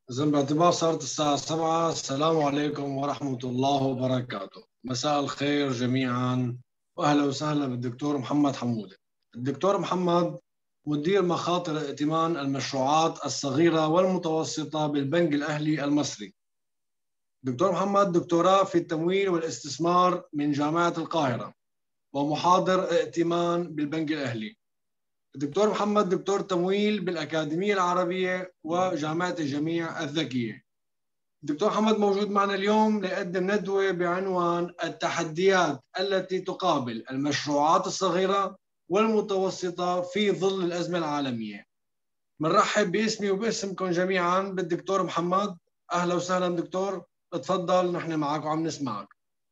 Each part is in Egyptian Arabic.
إذا باعتبار صارت الساعة 7 السلام عليكم ورحمة الله وبركاته مساء الخير جميعا وأهلا وسهلا بالدكتور محمد حمودة الدكتور محمد مدير مخاطر ائتمان المشروعات الصغيرة والمتوسطة بالبنك الأهلي المصري دكتور محمد دكتوراه في التمويل والاستثمار من جامعة القاهرة ومحاضر ائتمان بالبنك الأهلي الدكتور محمد دكتور تمويل بالأكاديمية العربية وجامعة الجميع الذكية الدكتور محمد موجود معنا اليوم ليقدم ندوة بعنوان التحديات التي تقابل المشروعات الصغيرة والمتوسطة في ظل الأزمة العالمية بنرحب باسمي وباسمكم جميعا بالدكتور محمد أهلا وسهلا دكتور اتفضل نحن معك وعم نسمعك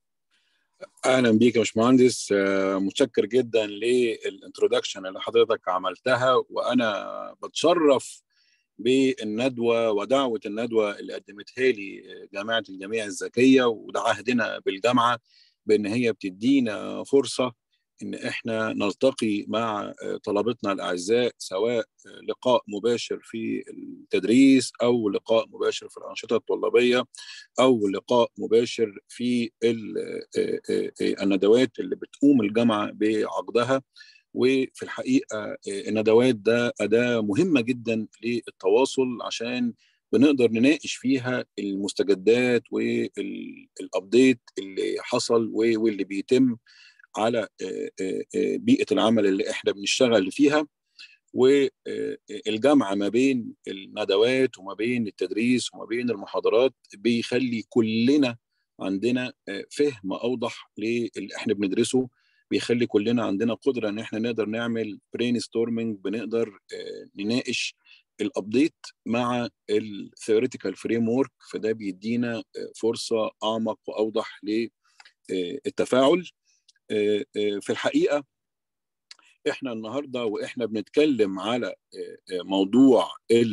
اهلا بيك يا باشمهندس متشكر جدا للانترودكشن اللي حضرتك عملتها وانا بتشرف بالندوه ودعوه الندوه اللي قدمتها لي جامعه الجميع الذكيه وده عهدنا بالجامعه بان هي بتدينا فرصه ان احنا نلتقي مع طلبتنا الاعزاء سواء لقاء مباشر في التدريس او لقاء مباشر في الانشطه الطلابيه او لقاء مباشر في الندوات اللي بتقوم الجامعه بعقدها وفي الحقيقه الندوات ده اداه مهمه جدا للتواصل عشان بنقدر نناقش فيها المستجدات والابديت اللي حصل واللي بيتم على بيئه العمل اللي احنا بنشتغل فيها والجامعه ما بين الندوات وما بين التدريس وما بين المحاضرات بيخلي كلنا عندنا فهم اوضح للي احنا بندرسه بيخلي كلنا عندنا قدره ان احنا نقدر نعمل برين ستورمنج بنقدر نناقش الابديت مع الثيوريتيكال فريم ورك فده بيدينا فرصه اعمق واوضح للتفاعل في الحقيقه احنا النهارده واحنا بنتكلم على موضوع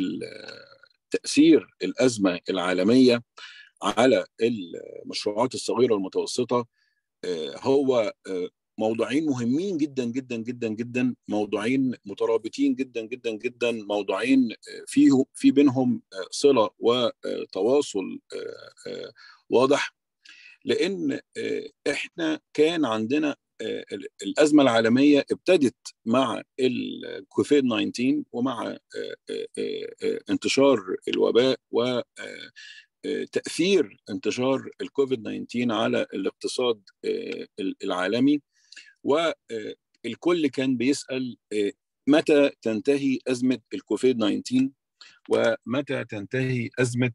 تاثير الازمه العالميه على المشروعات الصغيره والمتوسطه هو موضوعين مهمين جدا جدا جدا جدا موضوعين مترابطين جدا جدا جدا موضوعين فيه في بينهم صله وتواصل واضح لان احنا كان عندنا الازمه العالميه ابتدت مع الكوفيد 19 ومع انتشار الوباء و تاثير انتشار الكوفيد 19 على الاقتصاد العالمي والكل كان بيسال متى تنتهي ازمه الكوفيد 19 ومتى تنتهي ازمه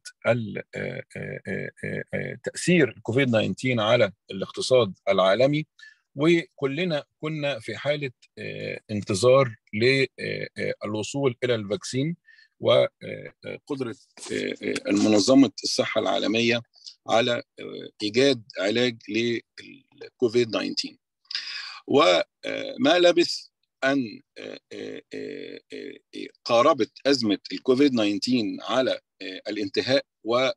تاثير الكوفيد 19 على الاقتصاد العالمي وكلنا كنا في حاله انتظار للوصول الى الفاكسين وقدره منظمه الصحه العالميه على ايجاد علاج للكوفيد 19 وما لبث ان قاربت ازمه الكوفيد 19 على الانتهاء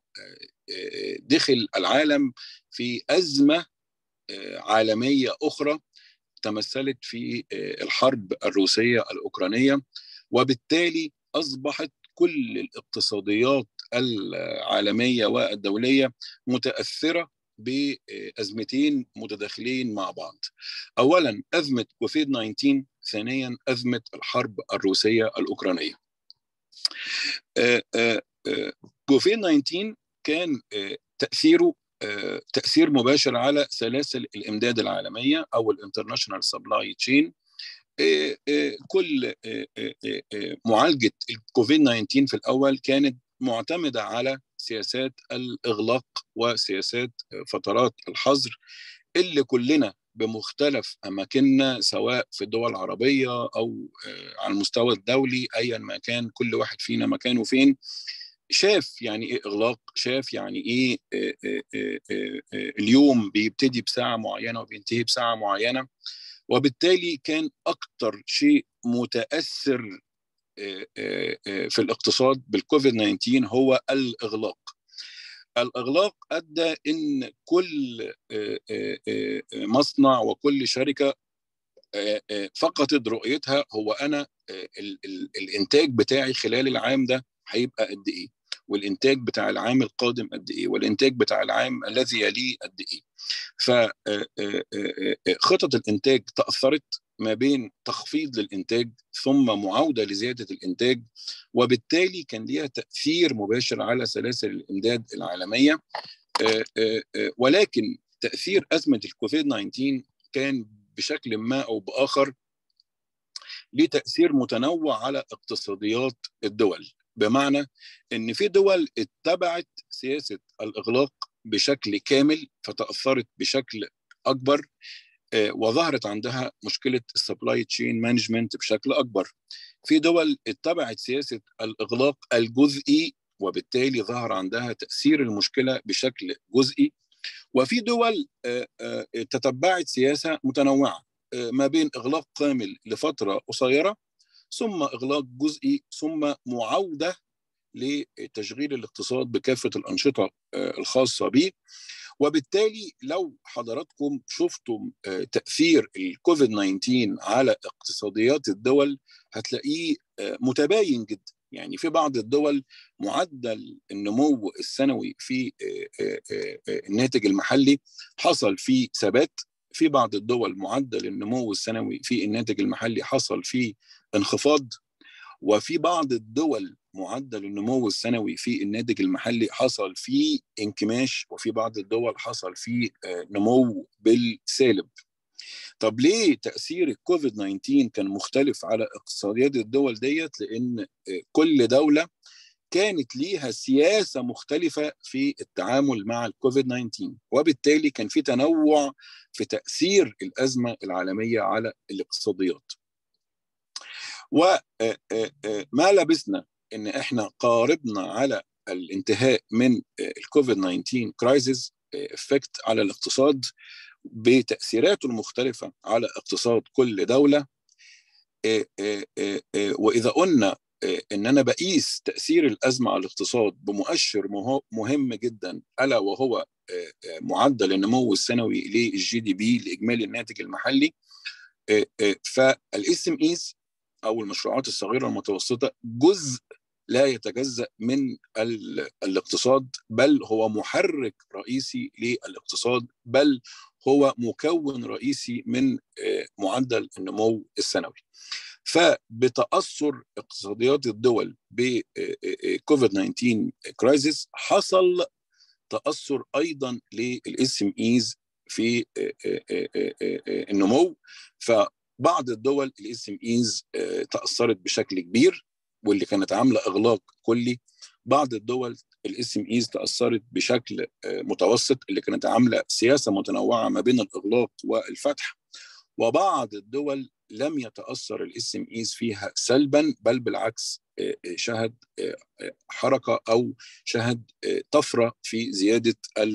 ودخل العالم في ازمه عالميه اخرى تمثلت في الحرب الروسيه الاوكرانيه وبالتالي اصبحت كل الاقتصاديات العالميه والدوليه متاثره بازمتين متداخلين مع بعض. اولا ازمه كوفيد 19 ثانيا ازمه الحرب الروسيه الاوكرانيه. كوفيد 19 كان تاثيره تاثير مباشر على سلاسل الامداد العالميه او الانترناشونال سبلاي تشين كل معالجه الكوفيد 19 في الاول كانت معتمده على سياسات الاغلاق وسياسات فترات الحظر اللي كلنا بمختلف اماكننا سواء في الدول العربيه او على المستوى الدولي ايا ما كان كل واحد فينا مكانه فين شاف يعني ايه اغلاق شاف يعني ايه اليوم بيبتدي بساعه معينه وبينتهي بساعه معينه وبالتالي كان اكتر شيء متاثر في الاقتصاد بالكوفيد 19 هو الاغلاق الاغلاق ادى ان كل مصنع وكل شركه فقدت رؤيتها هو انا ال ال الانتاج بتاعي خلال العام ده هيبقى قد ايه والانتاج بتاع العام القادم قد ايه والانتاج بتاع العام الذي يليه قد ايه فخطط الانتاج تاثرت ما بين تخفيض للانتاج ثم معاوده لزياده الانتاج وبالتالي كان ليها تاثير مباشر على سلاسل الامداد العالميه ولكن تاثير ازمه الكوفيد 19 كان بشكل ما او باخر ليه تاثير متنوع على اقتصاديات الدول بمعنى ان في دول اتبعت سياسه الاغلاق بشكل كامل فتاثرت بشكل اكبر وظهرت عندها مشكله السبلاي تشين مانجمنت بشكل اكبر في دول اتبعت سياسه الاغلاق الجزئي وبالتالي ظهر عندها تاثير المشكله بشكل جزئي وفي دول تتبعت سياسه متنوعه ما بين اغلاق كامل لفتره قصيره ثم اغلاق جزئي ثم معاوده لتشغيل الاقتصاد بكافه الانشطه الخاصه به وبالتالي لو حضراتكم شفتم تاثير الكوفيد 19 على اقتصاديات الدول هتلاقيه متباين جدا يعني في بعض الدول معدل النمو السنوي في الناتج المحلي حصل فيه ثبات في بعض الدول معدل النمو السنوي في الناتج المحلي حصل فيه انخفاض وفي بعض الدول معدل النمو السنوي في الناتج المحلي حصل فيه انكماش وفي بعض الدول حصل فيه نمو بالسالب طب ليه تاثير الكوفيد 19 كان مختلف على اقتصاديات الدول ديت لان كل دوله كانت ليها سياسه مختلفه في التعامل مع الكوفيد 19 وبالتالي كان في تنوع في تاثير الازمه العالميه على الاقتصاديات وما لبثنا ان احنا قاربنا على الانتهاء من الكوفيد 19 كرايسيس افكت على الاقتصاد بتاثيراته المختلفه على اقتصاد كل دوله واذا قلنا ان انا بقيس تاثير الازمه على الاقتصاد بمؤشر مهم جدا الا وهو معدل النمو السنوي للجي دي بي لاجمالي الناتج المحلي فالاس ام ايز او المشروعات الصغيره والمتوسطه جزء لا يتجزا من الاقتصاد بل هو محرك رئيسي للاقتصاد بل هو مكون رئيسي من معدل النمو السنوي فبتاثر اقتصاديات الدول بكوفيد 19 كرايسيس حصل تاثر ايضا للاس ام ايز في النمو فبعض الدول الاس ام ايز تاثرت بشكل كبير واللي كانت عامله اغلاق كلي بعض الدول الاس ام ايز تاثرت بشكل متوسط اللي كانت عامله سياسه متنوعه ما بين الاغلاق والفتح وبعض الدول لم يتاثر الاس ام ايز فيها سلبا بل بالعكس شهد حركه او شهد طفره في زياده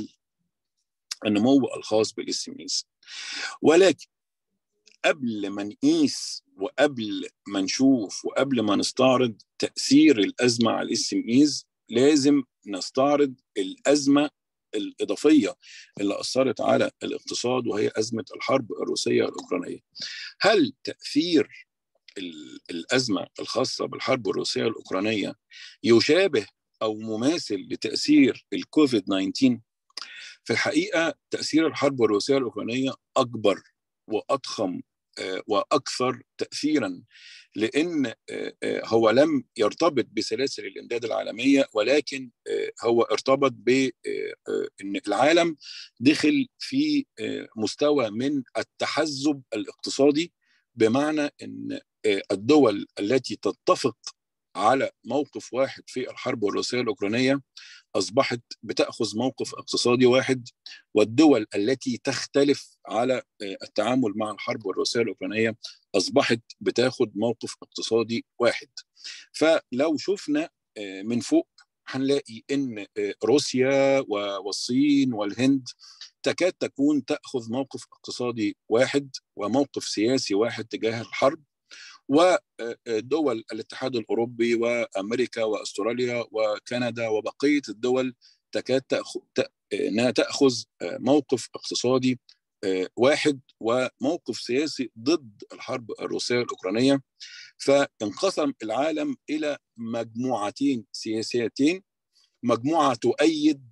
النمو الخاص بالاس ام ايز ولكن قبل ما نقيس وقبل ما نشوف وقبل ما نستعرض تاثير الازمه على الاس ام ايز لازم نستعرض الازمه الاضافيه اللي اثرت على الاقتصاد وهي ازمه الحرب الروسيه الاوكرانيه. هل تاثير الازمه الخاصه بالحرب الروسيه الاوكرانيه يشابه او مماثل لتاثير الكوفيد 19 في الحقيقه تاثير الحرب الروسيه الاوكرانيه اكبر واضخم واكثر تاثيرا لان هو لم يرتبط بسلاسل الامداد العالميه ولكن هو ارتبط بان العالم دخل في مستوى من التحزب الاقتصادي بمعنى ان الدول التي تتفق على موقف واحد في الحرب الروسيه الاوكرانيه اصبحت بتاخذ موقف اقتصادي واحد والدول التي تختلف على التعامل مع الحرب الروسيه الاوكرانيه اصبحت بتاخذ موقف اقتصادي واحد فلو شفنا من فوق هنلاقي ان روسيا والصين والهند تكاد تكون تاخذ موقف اقتصادي واحد وموقف سياسي واحد تجاه الحرب ودول الاتحاد الاوروبي وامريكا واستراليا وكندا وبقيه الدول تكاد تاخذ انها تاخذ موقف اقتصادي واحد وموقف سياسي ضد الحرب الروسيه الاوكرانيه فانقسم العالم الى مجموعتين سياسيتين مجموعه تؤيد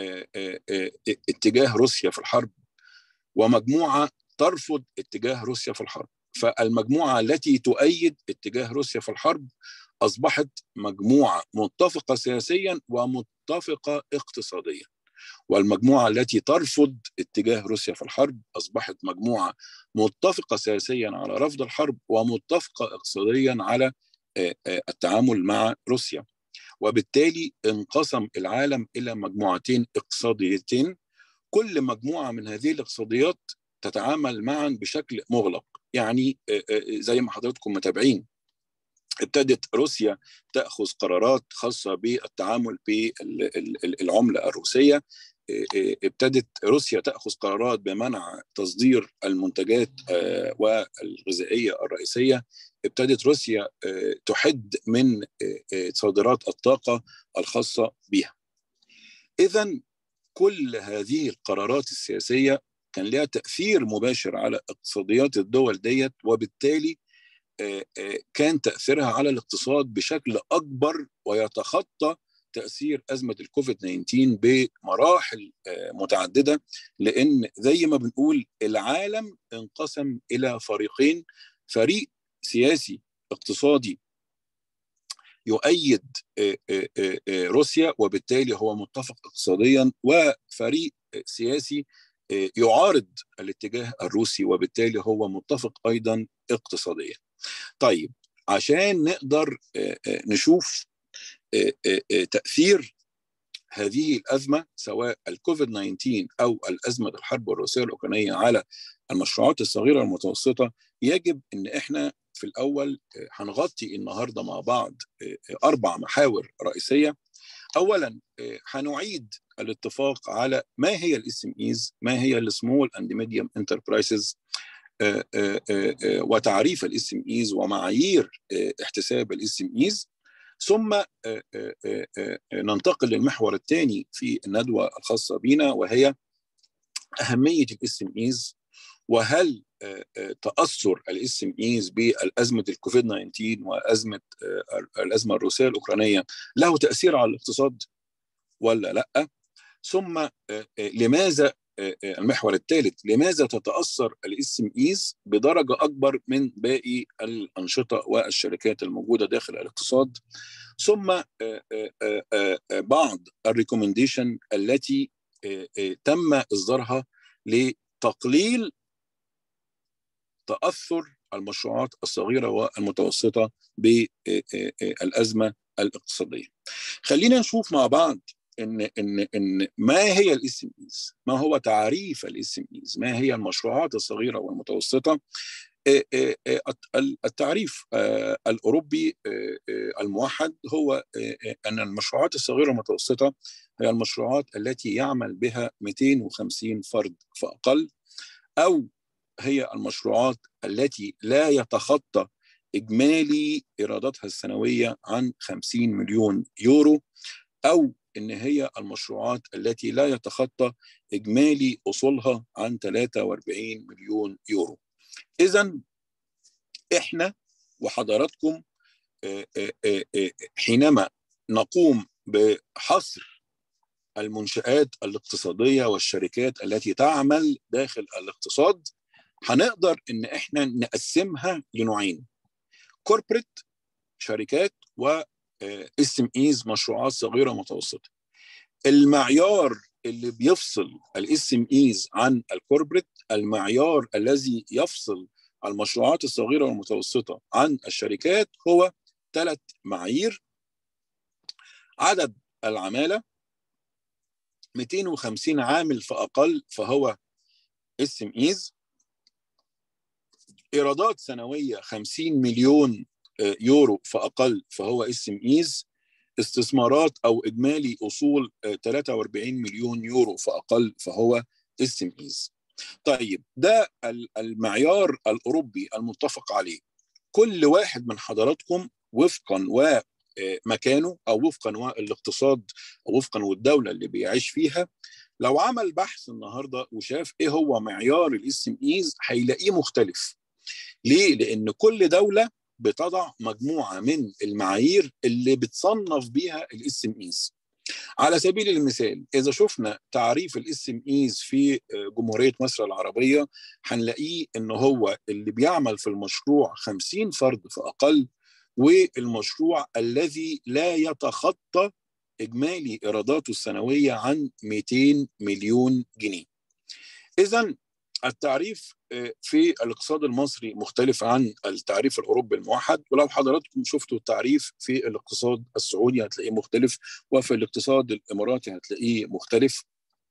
اتجاه روسيا في الحرب ومجموعه ترفض اتجاه روسيا في الحرب فالمجموعه التي تؤيد اتجاه روسيا في الحرب اصبحت مجموعه متفقه سياسيا ومتفقه اقتصاديا والمجموعه التي ترفض اتجاه روسيا في الحرب اصبحت مجموعه متفقه سياسيا على رفض الحرب ومتفقه اقتصاديا على التعامل مع روسيا وبالتالي انقسم العالم الى مجموعتين اقتصاديتين كل مجموعه من هذه الاقتصاديات تتعامل معا بشكل مغلق يعني زي ما حضراتكم متابعين ابتدت روسيا تاخذ قرارات خاصه بالتعامل بالعمله الروسيه ابتدت روسيا تاخذ قرارات بمنع تصدير المنتجات والغذائيه الرئيسيه ابتدت روسيا تحد من صادرات الطاقه الخاصه بها اذا كل هذه القرارات السياسيه كان لها تاثير مباشر على اقتصاديات الدول ديت وبالتالي كان تاثيرها على الاقتصاد بشكل اكبر ويتخطى تاثير ازمه الكوفيد 19 بمراحل متعدده لان زي ما بنقول العالم انقسم الى فريقين فريق سياسي اقتصادي يؤيد روسيا وبالتالي هو متفق اقتصاديا وفريق سياسي يعارض الاتجاه الروسي وبالتالي هو متفق ايضا اقتصاديا. طيب عشان نقدر نشوف تاثير هذه الازمه سواء الكوفيد 19 او الازمه الحرب الروسيه الاوكرانيه على المشروعات الصغيره والمتوسطه يجب ان احنا في الاول هنغطي النهارده مع بعض اربع محاور رئيسيه اولا هنعيد الاتفاق على ما هي الاس ام ايز ما هي السمول اند ميديوم انتربرايزز وتعريف الاس ام ايز ومعايير احتساب الاس ام ايز ثم ننتقل للمحور الثاني في الندوه الخاصه بنا وهي اهميه الاس ام ايز وهل تاثر الاس ام ايز بازمه الكوفيد 19 وازمه الازمه الروسيه الاوكرانيه له تاثير على الاقتصاد ولا لا ثم لماذا المحور الثالث لماذا تتاثر الاس ام ايز بدرجه اكبر من باقي الانشطه والشركات الموجوده داخل الاقتصاد ثم بعض الريكومنديشن التي تم اصدارها لتقليل تاثر المشروعات الصغيره والمتوسطه بالازمه الاقتصاديه. خلينا نشوف مع بعض ان ان ان ما هي الاس ام ايز؟ ما هو تعريف الاس ام ايز؟ ما هي المشروعات الصغيره والمتوسطه؟ التعريف الاوروبي الموحد هو ان المشروعات الصغيره والمتوسطه هي المشروعات التي يعمل بها 250 فرد فاقل او هي المشروعات التي لا يتخطى اجمالي ايراداتها السنويه عن 50 مليون يورو او ان هي المشروعات التي لا يتخطى اجمالي اصولها عن 43 مليون يورو. اذا احنا وحضراتكم حينما نقوم بحصر المنشآت الاقتصادية والشركات التي تعمل داخل الاقتصاد هنقدر ان احنا نقسمها لنوعين كوربريت شركات و اس ام ايز مشروعات صغيره ومتوسطه المعيار اللي بيفصل الاس ام ايز عن الكوربريت المعيار الذي يفصل المشروعات الصغيره والمتوسطه عن الشركات هو ثلاث معايير عدد العماله 250 عامل فاقل فهو اس ام ايز ايرادات سنويه 50 مليون يورو فاقل فهو اس ام ايز استثمارات او اجمالي اصول 43 مليون يورو فاقل فهو اس ام ايز طيب ده المعيار الاوروبي المتفق عليه كل واحد من حضراتكم وفقا ومكانه او وفقا والاقتصاد او وفقا والدوله اللي بيعيش فيها لو عمل بحث النهارده وشاف ايه هو معيار الاس ام ايز هيلاقيه مختلف ليه لان كل دوله بتضع مجموعه من المعايير اللي بتصنف بيها الاس ام ايز على سبيل المثال اذا شفنا تعريف الاس ام ايز في جمهوريه مصر العربيه هنلاقيه ان هو اللي بيعمل في المشروع 50 فرد فاقل والمشروع الذي لا يتخطى اجمالي ايراداته السنويه عن 200 مليون جنيه. اذا التعريف في الاقتصاد المصري مختلف عن التعريف الاوروبي الموحد ولو حضراتكم شفتوا التعريف في الاقتصاد السعودي هتلاقيه مختلف وفي الاقتصاد الاماراتي هتلاقيه مختلف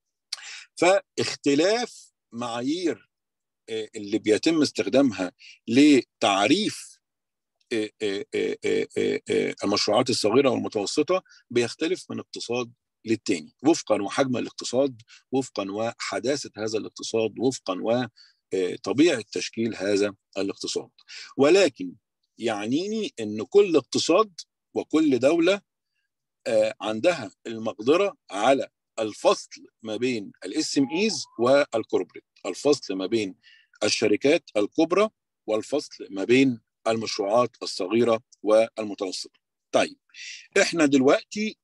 فاختلاف معايير اللي بيتم استخدامها لتعريف المشروعات الصغيره والمتوسطه بيختلف من اقتصاد للتاني وفقا وحجم الاقتصاد وفقا وحداثه هذا الاقتصاد وفقا وطبيعه تشكيل هذا الاقتصاد ولكن يعنيني ان كل اقتصاد وكل دوله عندها المقدره على الفصل ما بين الاس ام ايز والكوربريت الفصل ما بين الشركات الكبرى والفصل ما بين المشروعات الصغيره والمتوسطه طيب احنا دلوقتي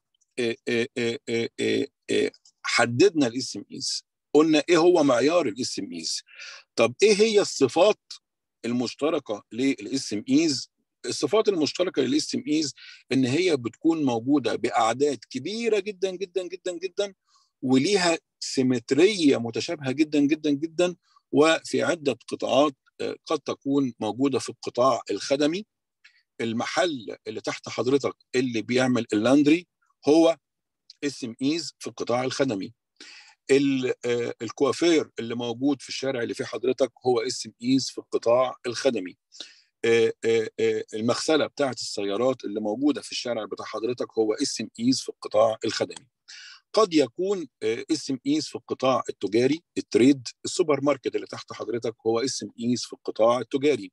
حددنا الاس ام ايز قلنا ايه هو معيار الاس ام ايز طب ايه هي الصفات المشتركه للاس ام ايز الصفات المشتركه للاس ام ايز ان هي بتكون موجوده باعداد كبيره جدا جدا جدا جدا وليها سيمتريه متشابهه جدا جدا جدا وفي عده قطاعات قد تكون موجوده في القطاع الخدمي المحل اللي تحت حضرتك اللي بيعمل اللاندري هو اس ام ايز في القطاع الخدمي الكوافير اللي موجود في الشارع اللي فيه حضرتك هو اس ام ايز في القطاع الخدمي المغسله بتاعه السيارات اللي موجوده في الشارع بتاع حضرتك هو اس ام ايز في القطاع الخدمي قد يكون اس ام ايز في القطاع التجاري التريد السوبر ماركت اللي تحت حضرتك هو اس ام ايز في القطاع التجاري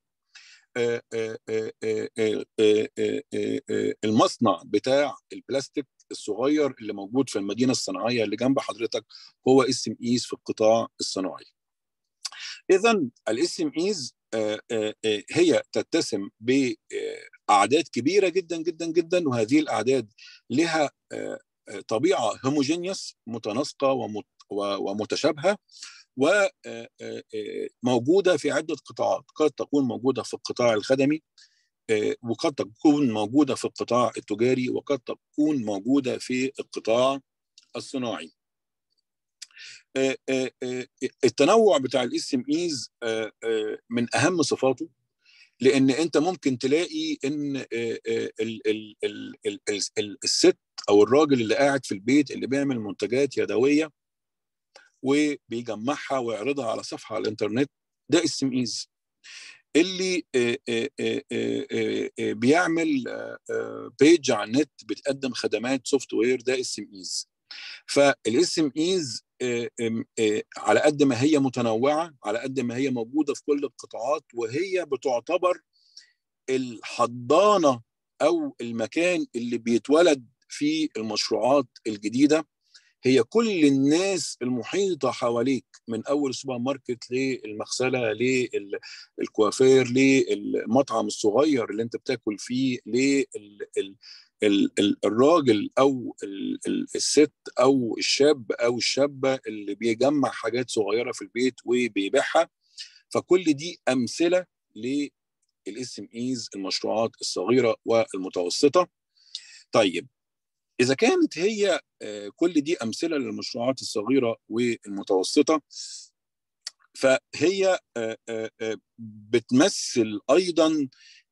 المصنع بتاع البلاستيك الصغير اللي موجود في المدينه الصناعيه اللي جنب حضرتك هو اس ام ايز في القطاع الصناعي. اذا الاس ام ايز هي تتسم باعداد كبيره جدا جدا جدا وهذه الاعداد لها طبيعه هوموجينيوس متناسقه ومتشابهه وموجوده في عده قطاعات قد تكون موجوده في القطاع الخدمي وقد تكون موجوده في القطاع التجاري وقد تكون موجوده في القطاع الصناعي التنوع بتاع الاس ام ايز من اهم صفاته لان انت ممكن تلاقي ان الست او الراجل اللي قاعد في البيت اللي بيعمل منتجات يدويه وبيجمعها ويعرضها على صفحه على الانترنت ده اس ام ايز اللي بيعمل بيج على النت بتقدم خدمات سوفت وير ده اس ام ايز فالاس ام ايز على قد ما هي متنوعه على قد ما هي موجوده في كل القطاعات وهي بتعتبر الحضانه او المكان اللي بيتولد فيه المشروعات الجديده هي كل الناس المحيطة حواليك من أول السوبر ماركت للمغسلة للكوافير للمطعم الصغير اللي أنت بتاكل فيه للراجل أو الست أو الشاب أو الشابة اللي بيجمع حاجات صغيرة في البيت وبيبيعها فكل دي أمثلة للاس ام ايز المشروعات الصغيرة والمتوسطة طيب إذا كانت هي كل دي أمثلة للمشروعات الصغيرة والمتوسطة فهي بتمثل أيضا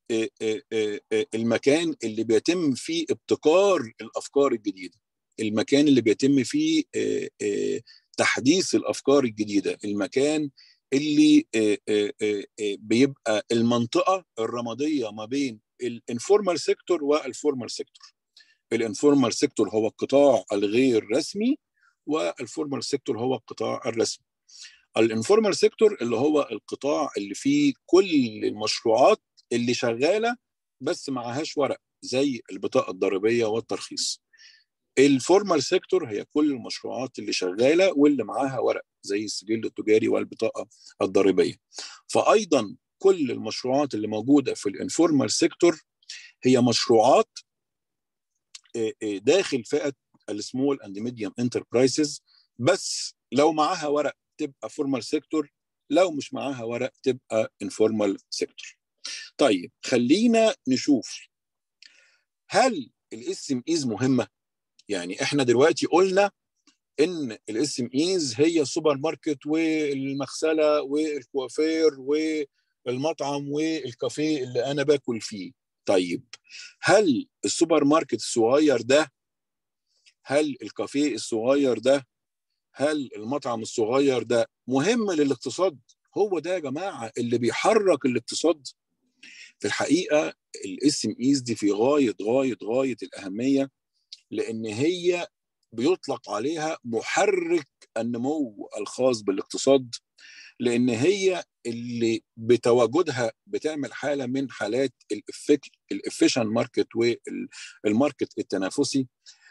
المكان اللي بيتم فيه ابتكار الأفكار الجديدة المكان اللي بيتم فيه تحديث الأفكار الجديدة المكان اللي بيبقى المنطقة الرمادية ما بين الانفورمال سيكتور والفورمال سيكتور الانفورمال سيكتور هو القطاع الغير رسمي والفورمال سيكتور هو القطاع الرسمي الانفورمال سيكتور اللي هو القطاع اللي فيه كل المشروعات اللي شغاله بس معهاش ورق زي البطاقه الضريبيه والترخيص الفورمال سيكتور هي كل المشروعات اللي شغاله واللي معاها ورق زي السجل التجاري والبطاقه الضريبيه فايضا كل المشروعات اللي موجوده في الانفورمال سيكتور هي مشروعات داخل فئه السمول اند ميديوم انتربرايزز بس لو معاها ورق تبقى فورمال سيكتور لو مش معاها ورق تبقى انفورمال سيكتور طيب خلينا نشوف هل الاس ام ايز مهمه يعني احنا دلوقتي قلنا ان الاس ام ايز هي السوبر ماركت والمغسله والكوافير والمطعم والكافيه اللي انا باكل فيه طيب هل السوبر ماركت الصغير ده هل الكافيه الصغير ده هل المطعم الصغير ده مهم للاقتصاد هو ده يا جماعه اللي بيحرك الاقتصاد في الحقيقه الاس ام ايز دي في غايه غايه غايه الاهميه لان هي بيطلق عليها محرك النمو الخاص بالاقتصاد لان هي اللي بتواجدها بتعمل حاله من حالات الافيشن ماركت والماركت التنافسي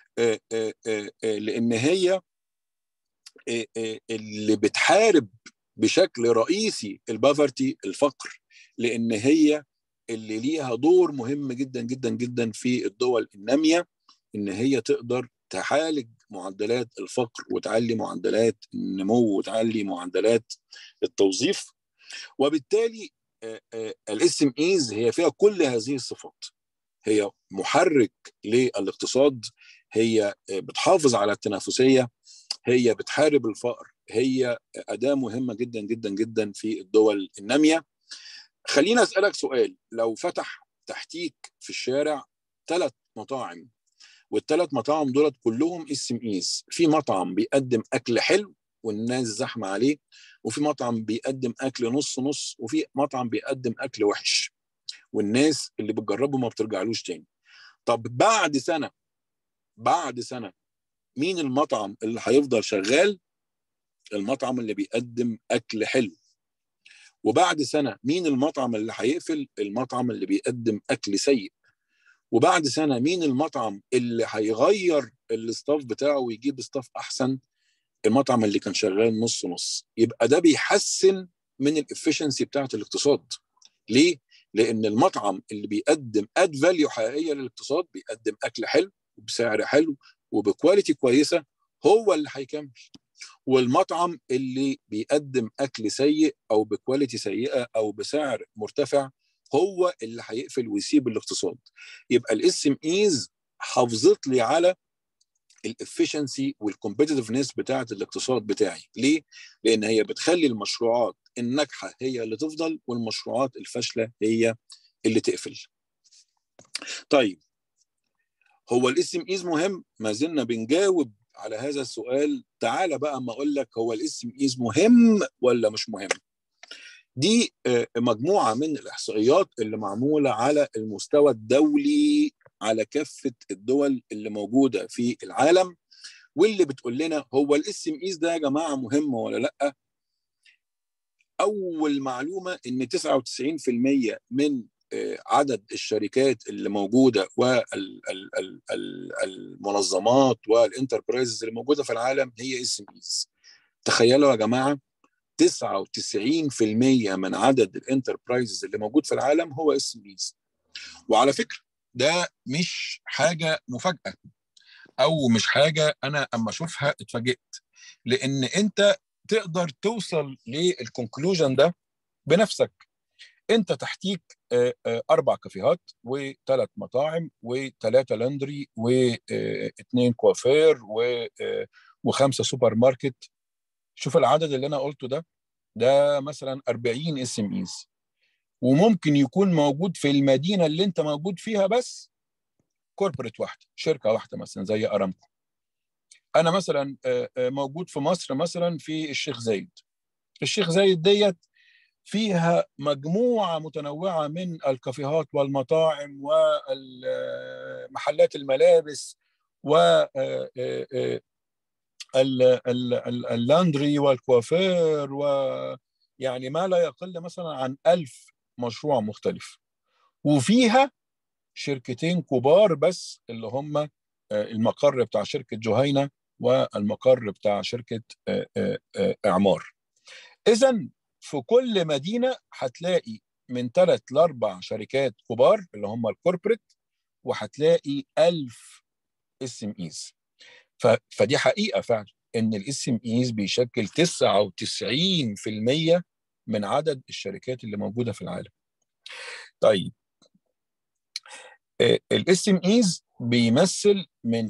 لان هي اللي بتحارب بشكل رئيسي البافرتي الفقر لان هي اللي ليها دور مهم جدا جدا جدا في الدول الناميه ان هي تقدر تعالج معدلات الفقر وتعلي معدلات النمو وتعلي معدلات التوظيف وبالتالي الاس ام ايز هي فيها كل هذه الصفات هي محرك للاقتصاد هي بتحافظ على التنافسيه هي بتحارب الفقر هي اداه مهمه جدا جدا جدا في الدول الناميه خلينا اسالك سؤال لو فتح تحتيك في الشارع ثلاث مطاعم والثلاث مطاعم دولت كلهم اس ام ايز في مطعم بيقدم اكل حلو والناس زحمه عليه وفي مطعم بيقدم اكل نص نص وفي مطعم بيقدم اكل وحش والناس اللي بتجربه ما بترجعلوش تاني طب بعد سنه بعد سنه مين المطعم اللي هيفضل شغال المطعم اللي بيقدم اكل حلو وبعد سنه مين المطعم اللي هيقفل المطعم اللي بيقدم اكل سيء وبعد سنه مين المطعم اللي هيغير الاستاف بتاعه ويجيب استاف احسن المطعم اللي كان شغال نص نص يبقى ده بيحسن من الافشنسي بتاعه الاقتصاد ليه لان المطعم اللي بيقدم اد فاليو حقيقيه للاقتصاد بيقدم اكل حلو وبسعر حلو وبكواليتي كويسه هو اللي هيكمل والمطعم اللي بيقدم اكل سيء او بكواليتي سيئه او بسعر مرتفع هو اللي هيقفل ويسيب الاقتصاد يبقى الاس ام ايز حافظت لي على الافشنسي والكومبيتitiveness بتاعه الاقتصاد بتاعي ليه لان هي بتخلي المشروعات الناجحه هي اللي تفضل والمشروعات الفاشله هي اللي تقفل طيب هو الاس ام ايز مهم ما زلنا بنجاوب على هذا السؤال تعالى بقى اما اقول لك هو الاس ام ايز مهم ولا مش مهم دي مجموعه من الاحصائيات اللي معموله على المستوى الدولي على كافه الدول اللي موجوده في العالم واللي بتقول لنا هو الاس ام ايز ده يا جماعه مهم ولا لا اول معلومه ان 99% من عدد الشركات اللي موجوده والمنظمات والانتربرايزز اللي موجوده في العالم هي اس ام ايز تخيلوا يا جماعه 99% من عدد الانتربرايزز اللي موجود في العالم هو اس ام ايز وعلى فكره ده مش حاجه مفاجاه او مش حاجه انا اما اشوفها اتفاجئت لان انت تقدر توصل للكونكلوجن ده بنفسك انت تحتيك اربع كافيهات وثلاث مطاعم وثلاثه لاندري واثنين كوافير وخمسه سوبر ماركت شوف العدد اللي انا قلته ده ده مثلا 40 اس ام ايز وممكن يكون موجود في المدينه اللي انت موجود فيها بس كوربريت واحده شركه واحده مثلا زي ارامكو انا مثلا موجود في مصر مثلا في الشيخ زايد الشيخ زايد ديت فيها مجموعه متنوعه من الكافيهات والمطاعم ومحلات الملابس و اللاندري والكوافير ويعني ما لا يقل مثلا عن ألف مشروع مختلف وفيها شركتين كبار بس اللي هم المقر بتاع شركة جهينة والمقر بتاع شركة إعمار إذا في كل مدينة هتلاقي من ثلاث لأربع شركات كبار اللي هم الكوربريت وهتلاقي ألف اس ام ايز فدي حقيقه فعلا ان الاس ام ايز بيشكل 99% من عدد الشركات اللي موجوده في العالم. طيب الاس ام ايز بيمثل من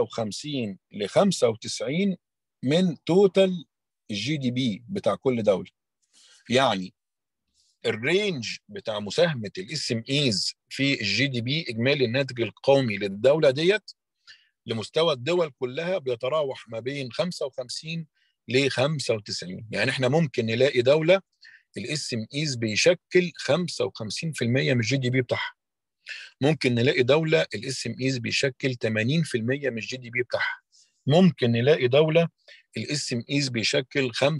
55 ل 95 من توتال الجي دي بي بتاع كل دوله. يعني الرينج بتاع مساهمه الاس ام ايز في الجي دي بي اجمالي الناتج القومي للدوله ديت لمستوى الدول كلها بيتراوح ما بين 55 ل 95 يعني احنا ممكن نلاقي دوله الاس ام ايز بيشكل 55% من الجي دي بي بتاعها ممكن نلاقي دوله الاس ام ايز بيشكل 80% من الجي دي بي بتاعها ممكن نلاقي دوله الاس ام ايز بيشكل 95%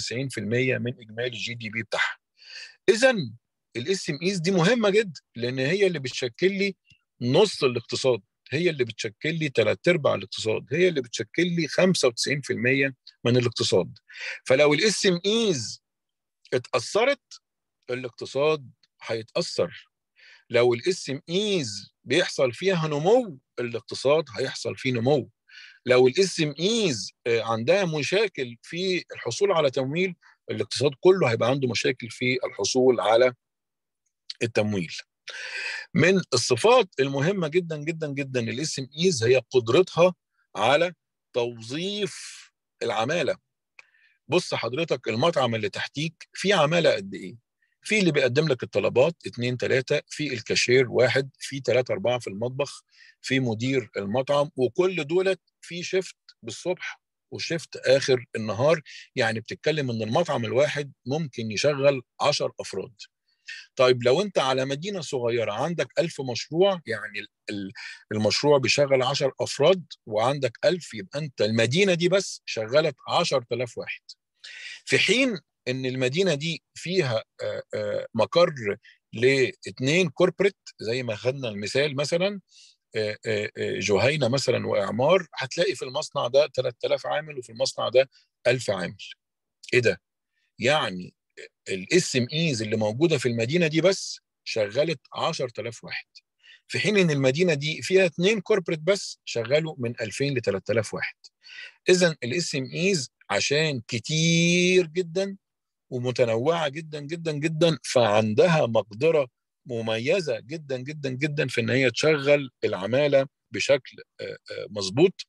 من اجمالي الجي دي بي بتاعها اذا الاس ام ايز دي مهمه جدا لان هي اللي بتشكل لي نص الاقتصاد هي اللي بتشكل لي ثلاث ارباع الاقتصاد هي اللي بتشكل لي 95% من الاقتصاد فلو الاس ام ايز اتاثرت الاقتصاد هيتاثر لو الاس ام ايز بيحصل فيها نمو الاقتصاد هيحصل فيه نمو لو الاس ام ايز عندها مشاكل في الحصول على تمويل الاقتصاد كله هيبقى عنده مشاكل في الحصول على التمويل من الصفات المهمه جدا جدا جدا للاس ام ايز هي قدرتها على توظيف العماله بص حضرتك المطعم اللي تحتيك في عماله قد ايه في اللي بيقدم لك الطلبات اثنين ثلاثة في الكاشير واحد في ثلاثة أربعة في المطبخ في مدير المطعم وكل دولت في شيفت بالصبح وشيفت آخر النهار يعني بتتكلم إن المطعم الواحد ممكن يشغل 10 أفراد طيب لو انت على مدينه صغيره عندك ألف مشروع يعني المشروع بيشغل 10 افراد وعندك ألف يبقى انت المدينه دي بس شغلت 10000 واحد في حين ان المدينه دي فيها مقر لاثنين كوربريت زي ما خدنا المثال مثلا جهينه مثلا واعمار هتلاقي في المصنع ده 3000 عامل وفي المصنع ده 1000 عامل ايه ده يعني الاس ام ايز اللي موجوده في المدينه دي بس شغلت 10000 واحد في حين ان المدينه دي فيها اثنين كوربريت بس شغلوا من 2000 ل 3000 واحد اذا الاس ام ايز عشان كتير جدا ومتنوعه جدا جدا جدا فعندها مقدره مميزه جدا جدا جدا في ان هي تشغل العماله بشكل مظبوط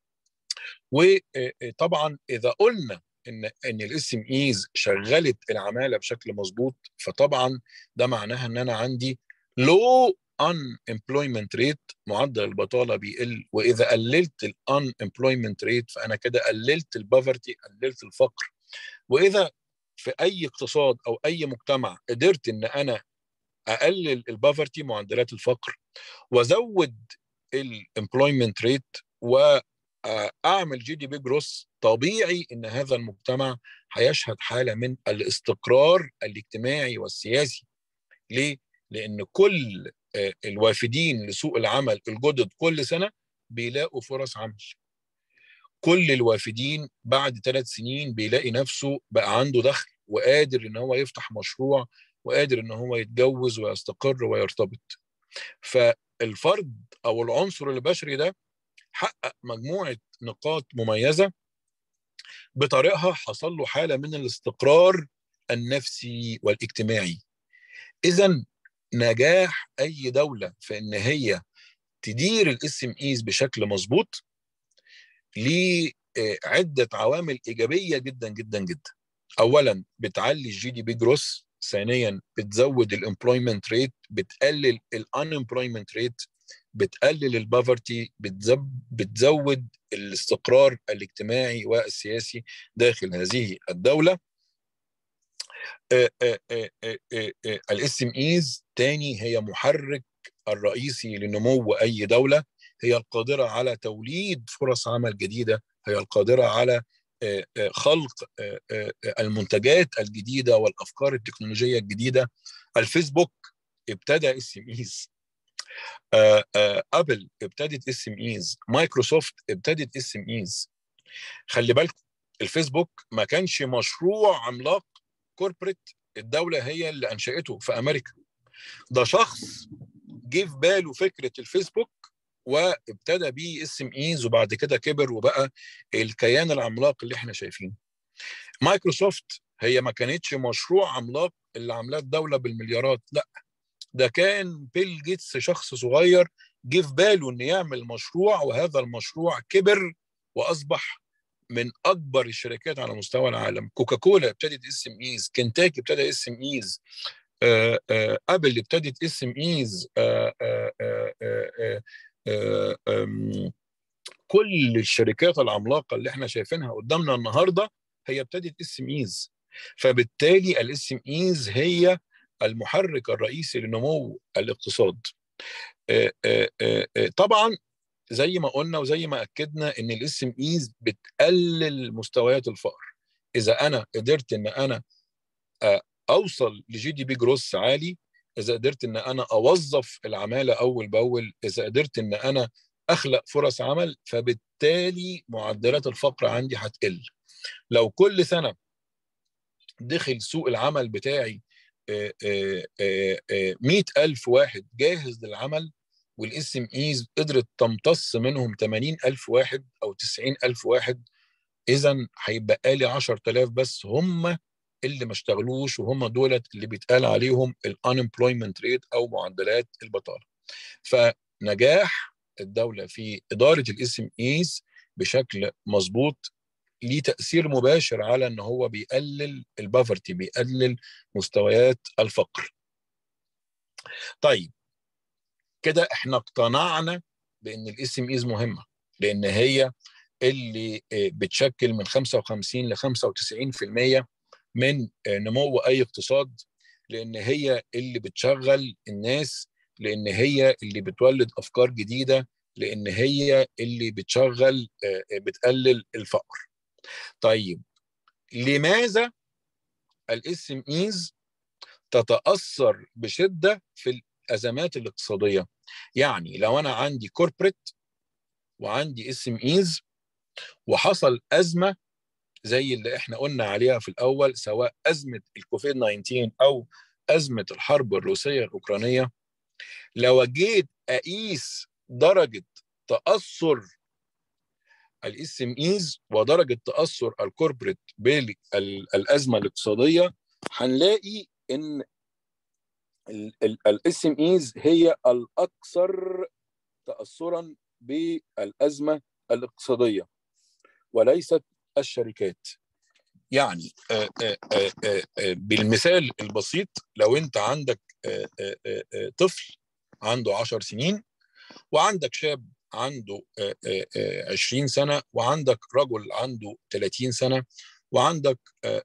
وطبعا اذا قلنا ان ان الاس ام ايز شغلت العماله بشكل مظبوط فطبعا ده معناها ان انا عندي لو ان امبلويمنت ريت معدل البطاله بيقل واذا قللت الان امبلويمنت ريت فانا كده قللت البافرتي قللت الفقر واذا في اي اقتصاد او اي مجتمع قدرت ان انا اقلل البافرتي معدلات الفقر وازود الامبلويمنت ريت و اعمل جي دي بي جروس طبيعي ان هذا المجتمع هيشهد حاله من الاستقرار الاجتماعي والسياسي ليه لان كل الوافدين لسوق العمل الجدد كل سنه بيلاقوا فرص عمل كل الوافدين بعد ثلاث سنين بيلاقي نفسه بقى عنده دخل وقادر ان هو يفتح مشروع وقادر ان هو يتجوز ويستقر ويرتبط فالفرد او العنصر البشري ده حقق مجموعه نقاط مميزه بطريقها حصل له حاله من الاستقرار النفسي والاجتماعي اذا نجاح اي دوله في ان هي تدير الاس ام ايز بشكل مظبوط ليه عده عوامل ايجابيه جدا جدا جدا اولا بتعلي الجي دي بي جروس ثانيا بتزود الامبلويمنت ريت بتقلل الانمبلويمنت ريت بتقلل البافرتي بتزود الاستقرار الاجتماعي والسياسي داخل هذه الدولة الاس ام ايز تاني هي محرك الرئيسي لنمو اي دولة هي القادرة على توليد فرص عمل جديدة هي القادرة على خلق المنتجات الجديدة والأفكار التكنولوجية الجديدة الفيسبوك ابتدى اس ام ايز ابل ابتدت اس ام ايز مايكروسوفت ابتدت اس ام ايز خلي بالكم الفيسبوك ما كانش مشروع عملاق كوربريت الدولة هي اللي أنشأته في أمريكا ده شخص جه في باله فكرة الفيسبوك وابتدى بيه اس ام ايز وبعد كده كبر وبقى الكيان العملاق اللي احنا شايفينه مايكروسوفت هي ما كانتش مشروع عملاق اللي عاملاه الدوله بالمليارات لا ده كان بيل جيتس شخص صغير جه في باله انه يعمل مشروع وهذا المشروع كبر واصبح من اكبر الشركات على مستوى العالم كوكاكولا ابتدت اس ام ايز كنتاكي ابتدى اس ام ايز ابل ابتدت اس ام ايز كل الشركات العملاقه اللي احنا شايفينها قدامنا النهارده هي ابتدت اس ام ايز فبالتالي الاس ام ايز هي المحرك الرئيسي لنمو الاقتصاد طبعا زي ما قلنا وزي ما اكدنا ان الاس ام ايز بتقلل مستويات الفقر اذا انا قدرت ان انا اوصل لجي دي بي جروس عالي اذا قدرت ان انا اوظف العماله اول باول اذا قدرت ان انا اخلق فرص عمل فبالتالي معدلات الفقر عندي هتقل لو كل سنه دخل سوق العمل بتاعي مئة ألف واحد جاهز للعمل والاس ام ايز قدرت تمتص منهم 80 ألف واحد أو 90 ألف واحد إذا هيبقى لي 10000 بس هم اللي ما اشتغلوش وهم دولت اللي بيتقال عليهم الانemployment ريت أو معدلات البطالة فنجاح الدولة في إدارة الاس ام ايز بشكل مظبوط ليه تأثير مباشر على ان هو بيقلل البافرتي بيقلل مستويات الفقر طيب كده احنا اقتنعنا بان الاس ام ايز مهمه لان هي اللي بتشكل من 55 ل 95% من نمو اي اقتصاد لان هي اللي بتشغل الناس لان هي اللي بتولد افكار جديده لان هي اللي بتشغل بتقلل الفقر طيب لماذا الاس ام ايز تتاثر بشده في الازمات الاقتصاديه يعني لو انا عندي كوربريت وعندي اس ام ايز وحصل ازمه زي اللي احنا قلنا عليها في الاول سواء ازمه الكوفيد 19 او ازمه الحرب الروسيه الاوكرانيه لو جيت اقيس درجه تاثر الاس ام ايز ودرجه تاثر الكوربريت بالازمه الاقتصاديه هنلاقي ان الاس ام ايز هي الاكثر تاثرا بالازمه الاقتصاديه وليست الشركات يعني بالمثال البسيط لو انت عندك طفل عنده 10 سنين وعندك شاب عنده 20 سنة وعندك رجل عنده 30 سنة وعندك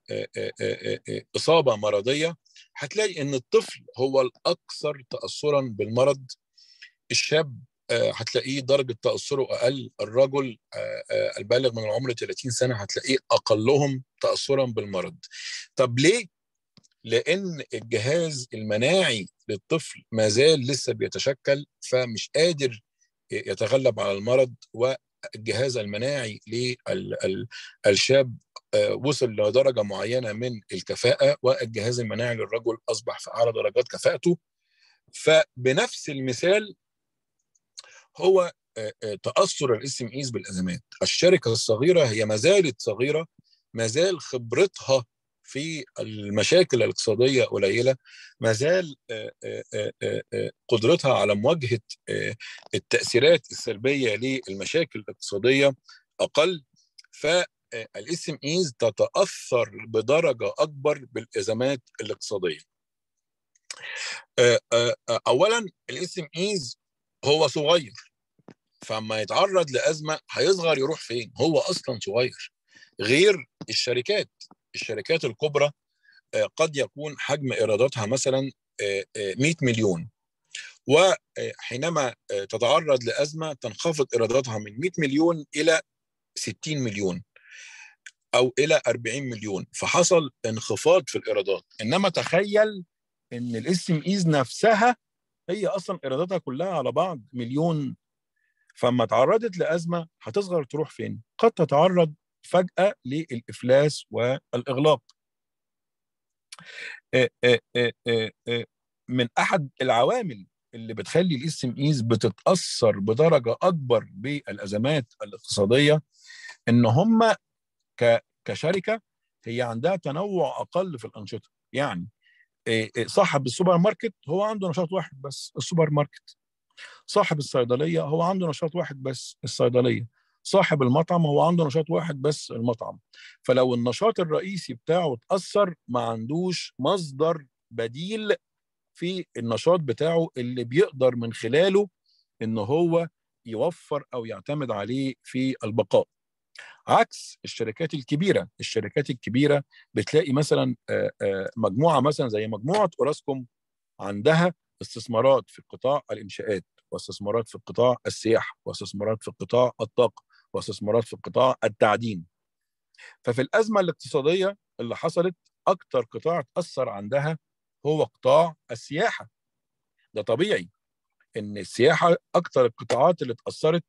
إصابة مرضية هتلاقي إن الطفل هو الأكثر تأثرا بالمرض الشاب هتلاقيه درجة تأثره أقل الرجل البالغ من العمر 30 سنة هتلاقيه أقلهم تأثرا بالمرض طب ليه؟ لأن الجهاز المناعي للطفل ما زال لسه بيتشكل فمش قادر يتغلب على المرض والجهاز المناعي للشاب وصل لدرجه معينه من الكفاءه والجهاز المناعي للرجل اصبح في اعلى درجات كفاءته فبنفس المثال هو تاثر الاس ام ايز بالازمات الشركه الصغيره هي ما زالت صغيره ما زال خبرتها في المشاكل الاقتصاديه قليله ما زال قدرتها على مواجهه التاثيرات السلبيه للمشاكل الاقتصاديه اقل فالاس ام ايز تتاثر بدرجه اكبر بالازمات الاقتصاديه. اولا الاس ام ايز هو صغير فما يتعرض لازمه هيصغر يروح فين؟ هو اصلا صغير غير الشركات الشركات الكبرى قد يكون حجم ايراداتها مثلا 100 مليون وحينما تتعرض لازمه تنخفض ايراداتها من 100 مليون الى 60 مليون او الى 40 مليون فحصل انخفاض في الايرادات انما تخيل ان الاس ام ايز نفسها هي اصلا ايراداتها كلها على بعض مليون فما تعرضت لازمه هتصغر تروح فين؟ قد تتعرض فجأة للإفلاس والإغلاق من أحد العوامل اللي بتخلي الاس ام ايز بتتاثر بدرجه اكبر بالازمات الاقتصاديه ان هم كشركه هي عندها تنوع اقل في الانشطه يعني صاحب السوبر ماركت هو عنده نشاط واحد بس السوبر ماركت صاحب الصيدليه هو عنده نشاط واحد بس الصيدليه صاحب المطعم هو عنده نشاط واحد بس المطعم فلو النشاط الرئيسي بتاعه اتاثر ما عندوش مصدر بديل في النشاط بتاعه اللي بيقدر من خلاله ان هو يوفر او يعتمد عليه في البقاء عكس الشركات الكبيره الشركات الكبيره بتلاقي مثلا مجموعه مثلا زي مجموعه اوراسكوم عندها استثمارات في قطاع الانشاءات واستثمارات في قطاع السياحه واستثمارات في قطاع الطاقه واستثمارات في قطاع التعدين ففي الازمه الاقتصاديه اللي حصلت اكتر قطاع تاثر عندها هو قطاع السياحه ده طبيعي ان السياحه اكتر القطاعات اللي اتاثرت